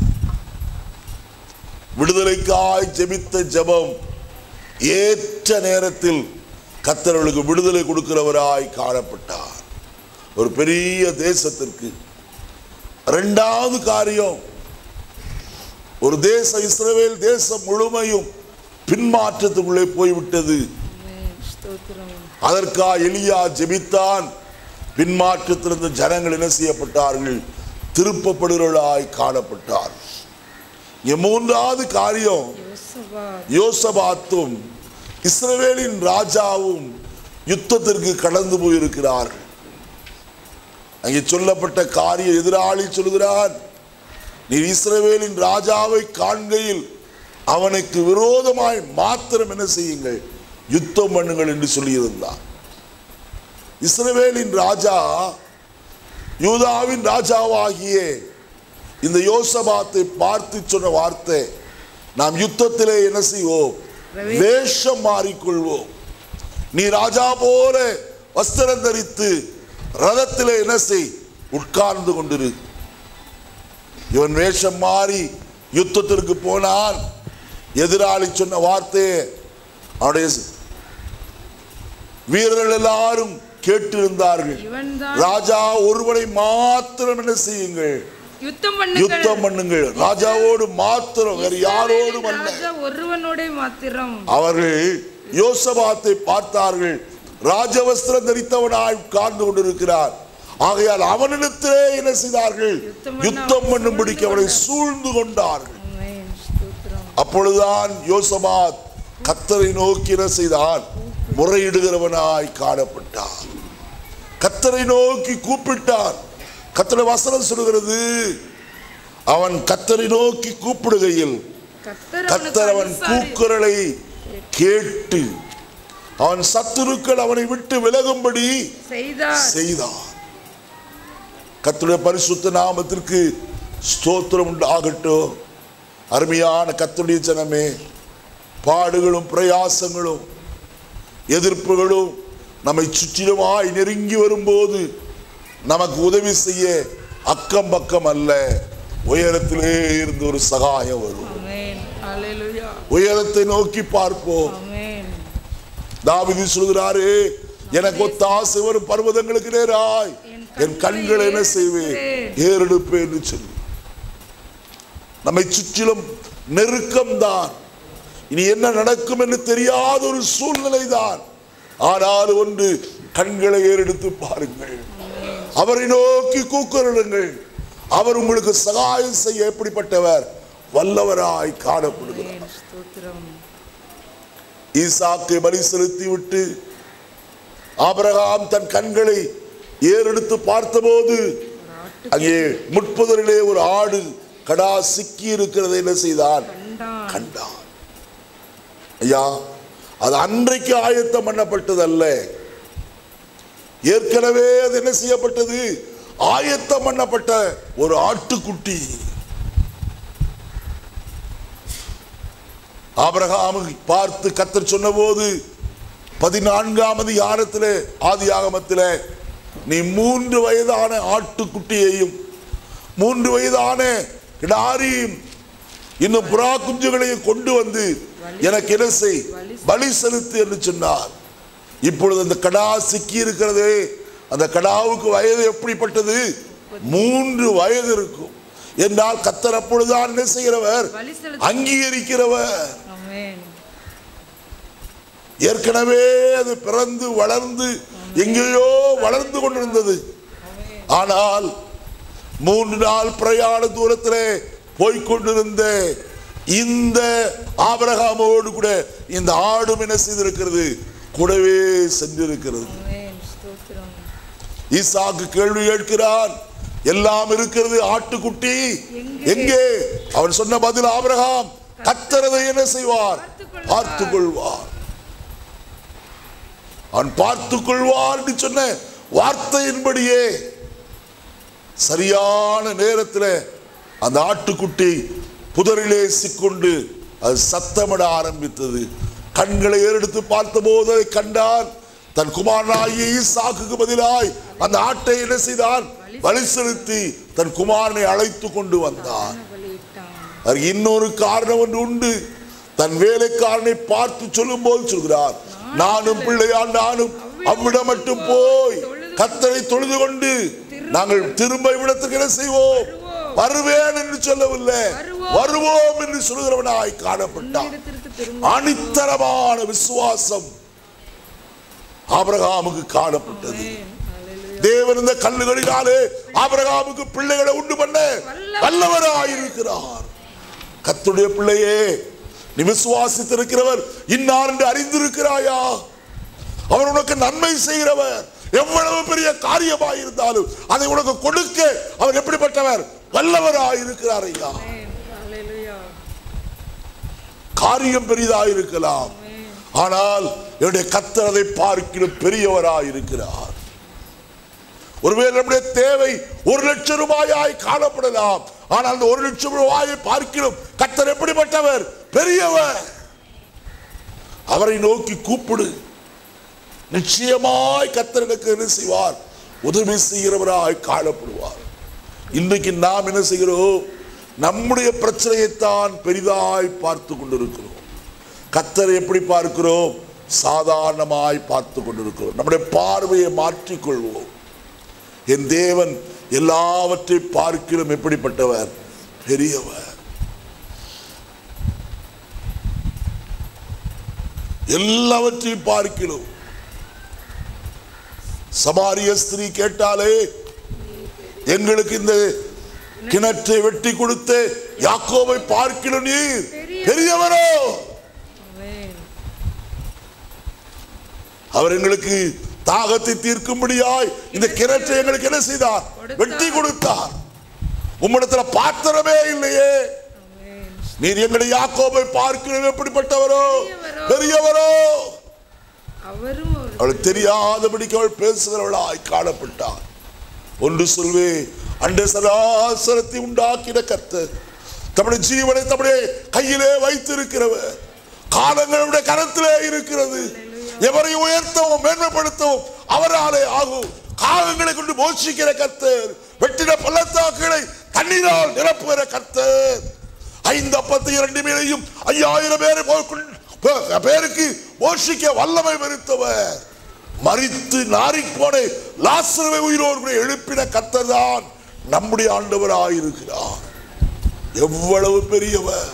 விடுதலைக்காய் ஜெபித்த ஜெபம் ஏற்ற நேரத்தில் கத்தர்களுக்கு விடுதலை கொடுக்கிறவராய் காணப்பட்டார் ஒரு பெரிய தேசத்திற்கு இரண்டாவது காரியம் ஒரு தேச இஸ்ரவேல் தேசம் முழுமையும் பின்மாற்றத்துக்குள்ளே போய்விட்டது ஸ்தோத்திரம் அதற்காக எலியா ஜெபித்தான் பின்மாற்றத்திலிருந்து ஜனங்கள் என்ன செய்யப்பட்டார்கள் திருப்பப்படுகிறவர்களாய் காணப்பட்டார் இங்க மூன்றாவது காரியம் யோசபாத் யோசபாத்தும் இஸ்ரவேலின் ராஜாவும் யுத்தத்திற்கு கடந்து போயிருக்கிறார்கள் அங்கே சொல்லப்பட்ட காரிய எதிராளி சொல்கிறான் நீ இஸ்ரவேலின் ராஜாவை காண்கையில் அவனுக்கு விரோதமாய் மாத்திரம் என்ன செய்யுங்கள் யுத்தம் பண்ணுங்கள் என்று சொல்லியிருந்தார் இஸ்ரவேலின் ராஜா யூதாவின் ராஜாவாகிய இந்த யோசபாத்தை பார்த்து சொன்ன வார்த்தை நாம் யுத்தத்திலே என்ன செய்வோம் வேஷம் மாறிக்கொள்வோம் நீ ராஜா போல வஸ்திரம் தரித்து ரதத்திலே என்ன செய் உட்கார்ந்து கொண்டிரு இவன் வேஷம் மாறி யுத்தத்திற்கு போனான் எதிராளி சொன்ன வார்த்தையை அவனுடைய வீரர்கள் எல்லாரும் கேட்டிருந்தார்கள் இவன்தான் ராஜா ஒருவனை மாத்திரம் என்ன செய்யுங்கள் யுத்தம் பண்ணுங்கள் யுத்தம் பண்ணுங்கள் ராஜாவோடு மாத்திரம் வேற யாரோடும் அல்ல ராஜா ஒருவனோட மாத்திரம் அவர்கள் யோசபாத்தை பார்த்தார்கள் ராஜவஸ்திரம் தரித்தவனாய் உட்கார்ந்து கொண்டிருக்கிறார் ஆகையால் அவனிடத்திலே என்ன செய்தார்கள் யுத்தம் பண்ண யுத்தம் அவனை பண்ணும்படிக்கு அவனை சூழ்ந்து கொண்டார்கள் ஆமென். ஸ்தோத்திரம் அப்பொழுதுதான் யோசபாத் கத்தரை நோக்கி என்ன செய்தான் முறையிடுகிறவனாய் காணப்பட்டான் கத்தரை நோக்கி கூப்பிட்டான் கத்தரை வசனம் சொல்லுகிறது அவன் கத்தரை நோக்கி கூப்பிடுகையில் கர்த்தர் கத்தர் அவன் அவனுக்கு அனுசாரி- கூக்குரலை கேட்டு அவன் சத்துருக்கள் அவனை விட்டு விலகும்படி செய்தார் செய்தான் கர்த்தருடைய பரிசுத்த நாமத்திற்கு ஸ்தோத்திரம் உண்டாகட்டும் அருமையான கர்த்தருடைய ஜனமே பாடுகளும் பிரயாசங்களும் எதிர்ப்புகளும் நம்மை சுற்றிலுமாய் நெருங்கி வரும்போது நமக்கு உதவி செய்ய அக்கம் பக்கம் அல்ல உயரத்திலே இருந்து ஒரு சகாயம் வரும் ஆமென் ஹalleluya உயரத்தை நோக்கி பார்ப்போம் ஆமென் தாவிதி சொல்கிறாரு எனக்கு ஒத்த ஆசை வரும் பர்வதங்களுக்கு நேராய் என் கண்களை என்ன செய்வேன் ஏறெடுப்பேன் என்று சொல்லி நம்மை சுற்றிலும் நெருக்கம்தான் இனி என்ன நடக்கும் என்று தெரியாத ஒரு சூழ்நிலை தான் ஆனால் ஒன்று கண்களை ஏறெடுத்து பாருங்கள் அவரை நோக்கி கூக்குரலுங்கள் அவர் உங்களுக்கு சகாயம் செய்ய எப்படிப்பட்டவர் வல்லவராய் காணப்படுகிறார் ஆமென். ஸ்தோத்திரம் ஈசாக்கை பலி செலுத்தி விட்டு ஆபிரகாம் தன் கண்களை ஏறெடுத்து பார்த்தபோது அங்கே முட்புதரிலே ஒரு ஆடு கடா சிக்கி இருக்கிறதை என்ன செய்தான் கண்டான் கண்டான் ஐயா அது அன்றைக்கு ஆயத்தம் பண்ணப்பட்டது அல்ல ஏற்கனவே அது என்ன செய்யப்பட்டது ஆயத்தம் பண்ணப்பட்ட ஒரு ஆட்டுக்குட்டி ஆபிரகாமை பார்த்து கத்தர் சொன்னபோது பதினான்காம் அதிகாரத்திலே ஆதி ஆகமத்திலே நீ மூன்று வயதான ஆட்டுக்குட்டியையும் மூன்று வயதான கிடாரியும் இன்னும் புறா குஞ்சுகளையும் கொண்டு வந்து எனக்கு என்ன செய் பலி செலுத்து என்று சொன்னார் இப்பொழுது அந்த கடா சிக்கி இருக்கிறதே அந்த கடாவுக்கு வயது எப்படிப்பட்டது மூன்று வயது இருக்கும் என்றால் கத்தர் அப்பொழுதுதான் என்ன செய்கிறவர் பலி செலுத்த அங்கீகரிக்கிறவர் ஆமென் ஏற்கனவே அது பிறந்து வளர்ந்து எங்கேயோ வளர்ந்து கொண்டிருந்தது ஆனால் மூன்று நாள் பிரயாண தூரத்திலே போய்க்கொண்டிருந்த இந்த ஆபிரகாமோடு கூட இந்த ஆடும் என்ன செய்திருக்கிறது கூடவே சென்றிருக்கிறது ஆமென் ஸ்தோத்திரம் ஈசாக்கு கேள்வி கேட்கிறான் எல்லாம் இருக்கிறது ஆட்டுக்குட்டி எங்கே? எங்கே அவன் சொன்ன பதில் ஆபிரகாம் கத்தரதை என்ன செய்வார் பார்த்துக் பார்த்துக் கொள்வார் அவன் பார்த்துக் கொள்வார் என்று சொன்ன வார்த்தையின்படியே சரியான நேரத்தில் அந்த ஆட்டுக்குட்டி புதரிலே சிக்கொண்டு அது சத்தமிட ஆரம்பித்தது கண்களை ஏறெடுத்து பார்த்தபோது அதை கண்டான் தன் குமாரனாகிய ஈசாக்குக்கு பதிலாய் அந்த ஆட்டை என்ன செய்தான் வழி செலுத்தி தன் குமாரனை அழைத்து கொண்டு வந்தான் பலியிட்டான் அதற்கு இன்னொரு காரணம் ஒன்று உண்டு தன் வேலைக்காரனை பார்த்து சொல்லும் போது சொல்கிறார் நானும் பிள்ளையால் நானும் அவ்விடம் மட்டும் போய் கத்தரை தொழுது கொண்டு நாங்கள் திரும்ப இவ்விடத்துக்கு என்ன செய்வோம் வருவேன் என்று சொல்லவில்லை வருவோம் என்று சொல்கிறவனாய் காணப்பட்டான் இடத்திற்கு திரும்ப அணித்தரமான விசுவாசம் ஆபிரகாமுக்கு காணப்பட்டது ஹalleluya தேவன் இந்த கல்லுகளினாலே ஆபிரகாமுக்கு பிள்ளைகளை உண்டு பண்ண வல்லவராயிருக்கிறார் கத்துடைய பிள்ளையே நீ விசுவாசித்திருக்கிறவர் இன்னார் என்று அறிந்திருக்கிறாயா அவர் உனக்கு நன்மை செய்கிறவர் எவ்வளவு பெரிய காரியமாயிருந்தாலும் அதை உனக்கு கொடுக்க அவர் எப்படிப்பட்டவர் வல்லவராயிருக்கிறார் ஐயா ஆமென் ஹalleluya காரியம் பெரிதாயிருக்கலாம் ஆனால் என்னுடைய கத்தர் அதை பார்க்கிலும் பெரியவராயிருக்கிறார் ஒருவேளை நம்முடைய தேவை ஒரு லட்சம் ரூபாயாய் காணப்படலாம் ஆனால் அந்த ஒரு லட்சம் ரூபாயை பார்க்கிலும் கத்தர் எப்படிப்பட்டவர் பெரியவர் அவரை நோக்கி கூப்பிடு நிச்சயமாய் கத்தர் எனக்கு என்ன செய்வார் உதவி செய்கிறவராய் காணப்படுவார் இன்றைக்கு நாம் என்ன செய்கிறோம் நம்முடைய பிரச்சனையைத்தான் பெரிதாய் பார்த்து கொண்டிருக்கிறோம் கத்தரை எப்படி பார்க்கிறோம் சாதாரணமாய் பார்த்து கொண்டிருக்கிறோம் நம்முடைய பார்வையை மாற்றிக்கொள்வோம் என் தேவன் எல்லாவற்றை பார்க்கிலும் எப்படிப்பட்டவர் பெரியவர் எல்லாவற்றையும் பார்க்கிலும் சமாரிய ஸ்திரீ கேட்டாலே எங்களுக்கு இந்த கிணற்றை வெட்டி கொடுத்து யாக்கோபை பார்க்கிலும் நீர் பெரியவரோ ஆமென் அவர் எங்களுக்கு தாகத்தை தீர்க்கும்படியாய் இந்த கிணற்றை எங்களுக்கு என்ன செய்தார் வெட்டி கொடுத்தார் உம்மிடத்துல பாத்திரமே இல்லையே ஆமென் நீர் எங்களை யாக்கோபை பார்க்கிறோம் எப்படிப்பட்டவரோ பெரியவரோ. பெரியவரோ அவரும் ஒரு அவளுக்கு தெரியாதபடிக்கு அவள் பேசுகிறவளாய் காணப்பட்டார் ஒன்று சொல்வே அண்ட சராசரத்தை உண்டாக்கின கர்த்தர் தம்முடைய ஜீவனை தம்முடைய கையிலே வைத்திருக்கிறவர் காலங்களுடைய கரத்திலே இருக்கிறது எவரை உயர்த்தவும் மேன்மைப்படுத்தவும் அவராலே ஆகும் காலங்களை கொண்டு மோசிக்கிற கர்த்தர் வெட்டின பள்ளத்தாக்குகளை தண்ணீரால் நிரப்புகிற கர்த்தர் ஐந்து அப்பத்து இரண்டு மேலையும் ஐயாயிரம் பேரை போய் பேருக்கு மோஷிக்க வல்லமை வெறுத்தவர் மறித்து நாறிப் போன லாசருவை உயிரோடு கூட எழுப்பின கர்த்தர் தான் நம்முடைய ஆண்டவராயிருக்கிறார் எவ்வளவு பெரியவர்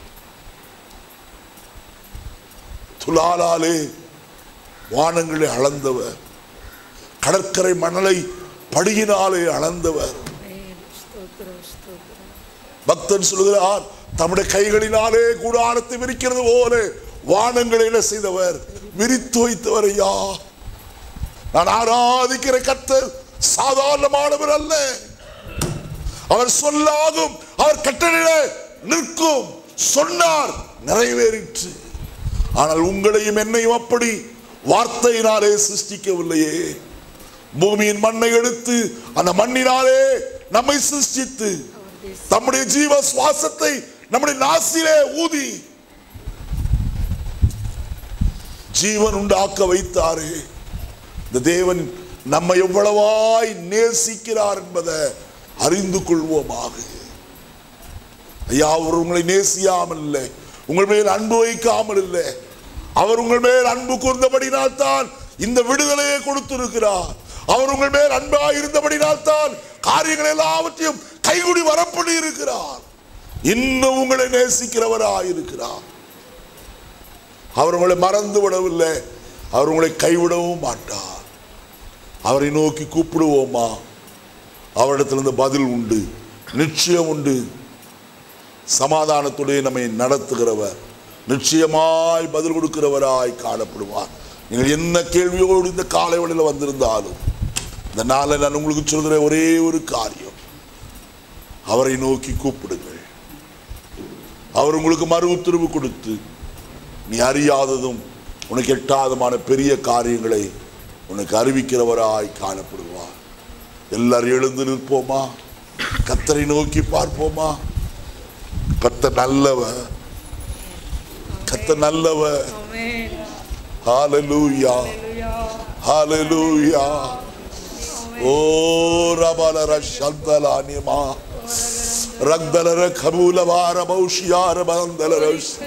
துலாலாலே வானங்களை அளந்தவர் கடற்கரை மணலை படியினாலே அளந்தவர் ஆமென் ஸ்தோத்திரம் ஸ்தோத்திரம் பக்தன் சொல்கிறார் தம்முடைய கைகளினாலே கூடாரத்தை விரிக்கிறது போல வானங்களை என்ன செய்தவர் விரித்து வைத்தவர் ஐயா நான் ஆராதிக்கிற கர்த்தர் சாதாரணமானவர் அல்ல அவர் சொல்லாகும் அவர் கட்டளையிட நிற்கும் சொன்னார் நிறைவேறிற்று ஆனால் உங்களையும் என்னையும் அப்படி வார்த்தையினாலே சிருஷ்டிக்கவில்லையே பூமியின் மண்ணை எடுத்து அந்த மண்ணினாலே நம்மை சிருஷ்டித்து தம்முடைய ஜீவ சுவாசத்தை நம்முடைய நாசிலே ஊதி ஜீவன் உண்டாக்க வைத்தாரே இந்த தேவன் நம்மை எவ்வளவாய் நேசிக்கிறார் என்பதை அறிந்து கொள்வோமாக ஐயா அவர் உங்களை நேசியாமல் இல்லை உங்கள் மேல் அன்பு வைக்காமல் இல்லை அவர் உங்கள் மேல் அன்பு கூர்ந்தபடினால் தான் இந்த விடுதலையை கொடுத்திருக்கிறார் அவர் உங்கள் மேல் அன்பாய் இருந்தபடினால் தான் காரியங்கள் எல்லாவற்றையும் கைகுடி வரப்படி இருக்கிறார் இன்னும் உங்களை நேசிக்கிறவராய் இருக்கிறார் அவர் உங்களை மறந்து விடவில்லை அவர் உங்களை கைவிடவும் மாட்டார் அவரை நோக்கி கூப்பிடுவோமா அவரிடத்திலிருந்து பதில் உண்டு நிச்சயம் உண்டு சமாதானத்துடைய நம்மை நடத்துகிறவர் நிச்சயமாய் பதில் கொடுக்கிறவராய் காணப்படுவார் நீங்கள் என்ன கேள்வியோடு இந்த காலை வேளையில் வந்திருந்தாலும் இந்த நாளை நான் உங்களுக்கு சொல்கிற ஒரே ஒரு காரியம் அவரை நோக்கி கூப்பிடுங்கள் அவர் உங்களுக்கு மறு உத்தரவு கொடுத்து நீ அறியாததும் உனக்கு எட்டாதமான பெரிய காரியங்களை உனக்கு அறிவிக்கிறவராய் காணப்படுவார் எல்லாரும் எழுந்து நிற்போமா கத்தரை நோக்கி பார்ப்போமா கத்த நல்லவர் கத்த நல்லவர் ஆமென் ஹalleluya ஹalleluya ஹalleluya ஓ ரபலர சந்தலானிமா ரக்தலர கபூலவார பௌஷியார பந்தலர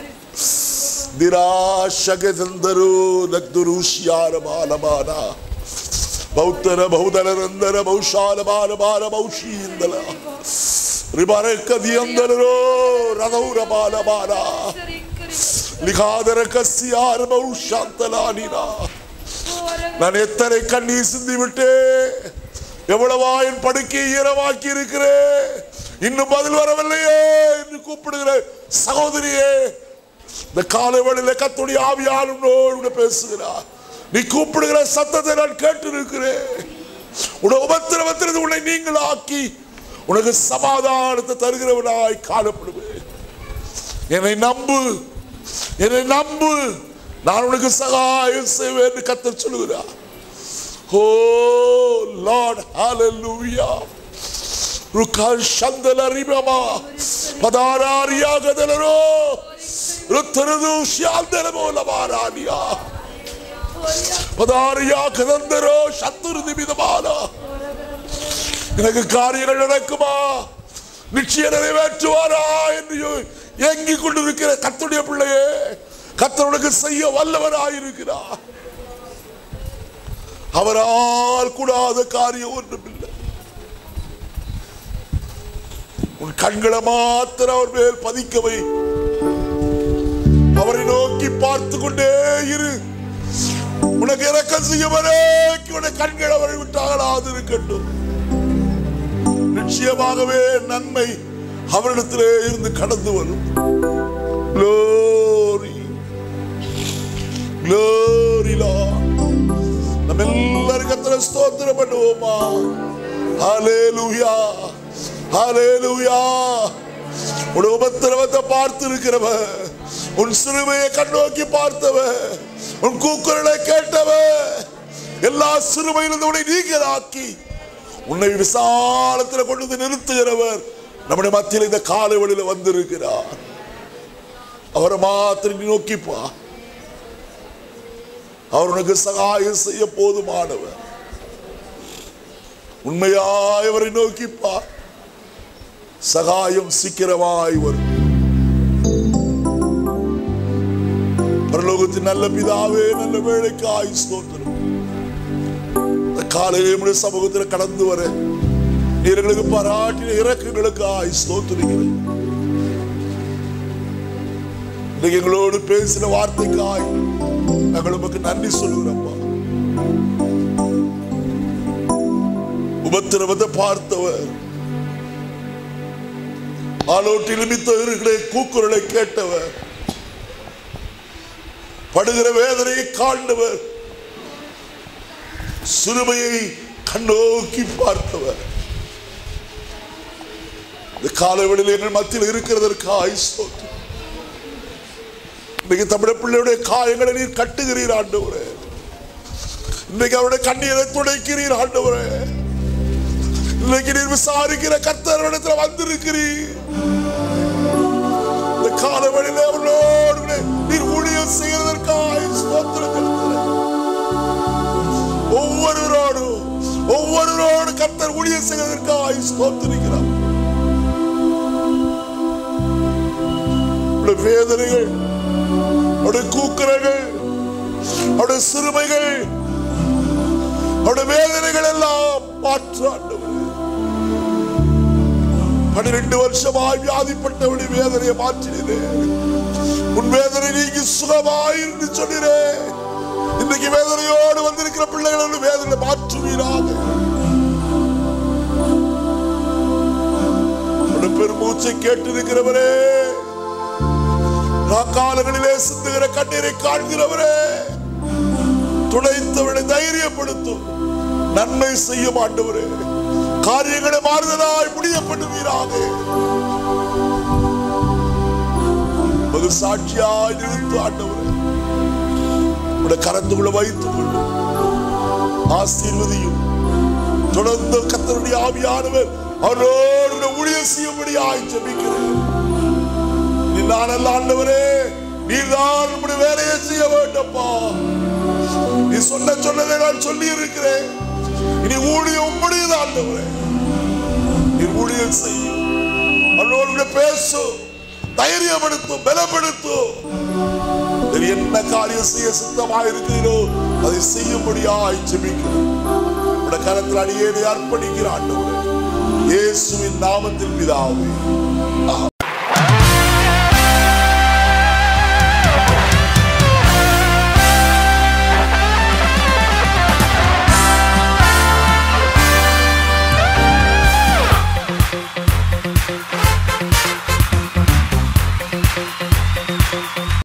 ದಿರಾಶಗದಂದರು ನಗ್ದುರುಷ್ಯಾರ ಬಾಲಮಾನ ಬೌದ್ಧರ ಬೌದಲರಂದರ ಬಹುಶಾಲ ಬಾಲ ಬಾಲ ಬಹುಶೀಂದಲ ರಿಬರ ಕದಿಯಂದಲರೋ ರದೌರ ಬಾಲ ಬಾಲ லிகாதர கசியார பௌஷாந்தலானினா நான் எத்தனை கண்ணீர் சிந்தி விட்டேன் எவ்வளவா என் படுக்கையை ஈரமாக்கி இருக்கிறேன் இன்னும் பதில் வரவில்லையே என்று கூப்பிடுகிற சகோதரியே இந்த காலை வேளையில கத்துடைய ஆவியாளனோடு பேசுகிறார் நீ கூப்பிடுகிற சத்தத்தை நான் கேட்டு இருக்கிறேன் உன உபத்திரவத்திலிருந்து உன்னை நீங்கள் ஆக்கி உனக்கு சமாதானத்தை தருகிறவனாய் காணப்படுவேன் என்னை நம்பு என்னை நம்பு நான் உனக்கு சகாயம் செய்வேன் என்று கத்தர் சொல்லுகிறார் ஓ லார்ட் ஹalleluya ருக்கால் சந்தல ரிபமா பதாராரியாகதலரோ ருத்தரது ஷாந்தல மூலமாரானியா பதாரியா கதந்தரோ சத்துரு நிமிதமானா எனக்கு காரியங்கள் நடக்குமா நிச்சயம் நிறைவேற்றுவாரா என்று ஏங்கிக் கொண்டிருக்கிற கத்துடைய பிள்ளையே கத்தருடைய செய்ய வல்லவராயிருக்கிறார் அவரால் கூடாத காரியம் ஒன்றுமில்லை உன் கண்களை மாத்திரம் அவர் மேல் பதிக்கவை அவரை நோக்கி பார்த்து கொண்டே இரு உனக்கு இறக்கம் செய்ய வரைக்கு உனக்கு கண்கள் அவரை விட்டாகலாது இருக்கட்டும் நிச்சயமாகவே நன்மை அவரிடத்திலே இருந்து கடந்து வரும் Glory. Glory, Lord. நம்ம எல்லாரும் கத்திர ஸ்தோத்திரம் பண்ணுவோமா ஹalleluya ஹalleluya உன் உபத்திரவத்தை பார்த்து இருக்கிறவ உன் சிறுமையை கண்ணோக்கி பார்த்தவ உன் கூக்குரலை கேட்டவ எல்லா சிறுமையிலிருந்து உன்னை நீங்களாக்கி உன்னை விசாலத்தில் கொண்டு வந்து நிறுத்துகிறவர் நம்முடைய மத்தியில் இந்த காலை வழியில் வந்திருக்கிறார் அவரை மாத்திரம் நீ நோக்கிப்பா அவர் உனக்கு சகாயம் செய்ய போதுமானவர் உண்மையாய் அவரை நோக்கிப்பா சகாயம் சீக்கிரமாய் வரும் பரலோகத்தின் நல்ல பிதாவே நல்ல வேலைக்காய் ஸ்தோத்திரம் இந்த காலையிலே நம்முடைய சமூகத்தில் கடந்து வர நீர்களுக்கு பாராட்டின இறக்குகளுக்காய் ஸ்தோத்திரிக்கிறேன் இன்னைக்கு எங்களோடு பேசின வார்த்தைக்காய் நாங்கள் உமக்கு நன்றி சொல்லுகிறோம்ப்பா உபத்திரவத்தை பார்த்தவர் ஆலோட்டி நிமித்தவர்களே கூக்குரலை கேட்டவர் படுகிற வேதனையை காண்டவர் சிறுமையை கண்ணோக்கி பார்த்தவர் இந்த காலவெளியில் எங்கள் மத்தியில் இருக்கிறதற்கு ஆயுஸ்தோத்திரம் இன்னைக்கு தமிழ் பிள்ளையுடைய காயங்களை நீர் கட்டுகிறீர் ஆண்டவரே இன்னைக்கு அவருடைய கண்ணீரை துடைக்கிறீர் ஆண்டவரே இன்னைக்கு நீர் விசாரிக்கிற கர்த்தரிடத்தில் வந்திருக்கிறீர் இந்த கால வழியில அவர்களோடு கூட நீர் ஊழியம் செய்வதற்காக ஸ்தோத்திரம் செலுத்துகிறேன். ஒவ்வொருவரோடும் ஒவ்வொருவரோடு கர்த்தர் ஊழியம் செய்வதற்காக ஸ்தோத்திரிக்கிறார் அவருடைய வேதனைகள் அவருடைய கூக்குரல்கள் அவருடைய சிறுமைகள் அவருடைய வேதனைகள் எல்லாம் மாற்று ஆண்டவரே பன்னிரண்டு வருஷமாய் வியாதிப்பட்டவனுடைய வேதனையை மாற்றினே உன் வேதனை நீங்கி சுகமாய் என்று சொன்னீரே இன்னைக்கு வேதனையோடு வந்திருக்கிற பிள்ளைகளோட வேதனை மாற்றுவீராக உன்னுடைய பெருமூச்சை கேட்டிருக்கிறவரே காலங்களிலே சிந்துகிற கண்ணீரை காண்கிறவரே துடைத்தவனை தைரியப்படுத்தும் நன்மை செய்ய மாட்டவரே காரியங்களை மாறுதலாய் முடியப்படுவீராக உமது சாட்சியாய் நிறுத்து ஆண்டவரே உடைய கரத்துக்குள்ள வைத்துக் கொள்ளும் ஆசீர்வதியும் தொடர்ந்து கத்தருடைய ஆவியானவர் அவரோடு கூட ஊழியம் செய்யும்படியாய் ஜெபிக்கிறேன் நீ நான் அல்ல ஆண்டவரே நீர்தான் உம்முடைய வேலையை செய்ய வேண்டும்ப்பா நீ சொன்ன சொன்னதை நான் சொல்லி இருக்கிறேன் இனி ஊழியம் உம்முடையது ஆண்டவரே நீ ஊழியம் செய்யும் அவரோடு கூட பேசும் தைரியப்படுத்தும் பலப்படுத்தும் நீர் என்ன காரியம் செய்ய சித்தமாக இருக்கிறீரோ அதை செய்யும்படியாய் ஜெபிக்கிறேன் உடைய கரத்தில் அடியேனை அர்ப்பணிக்கிற ஆண்டவரே இயேசுவின் நாமத்தில் பிதாவே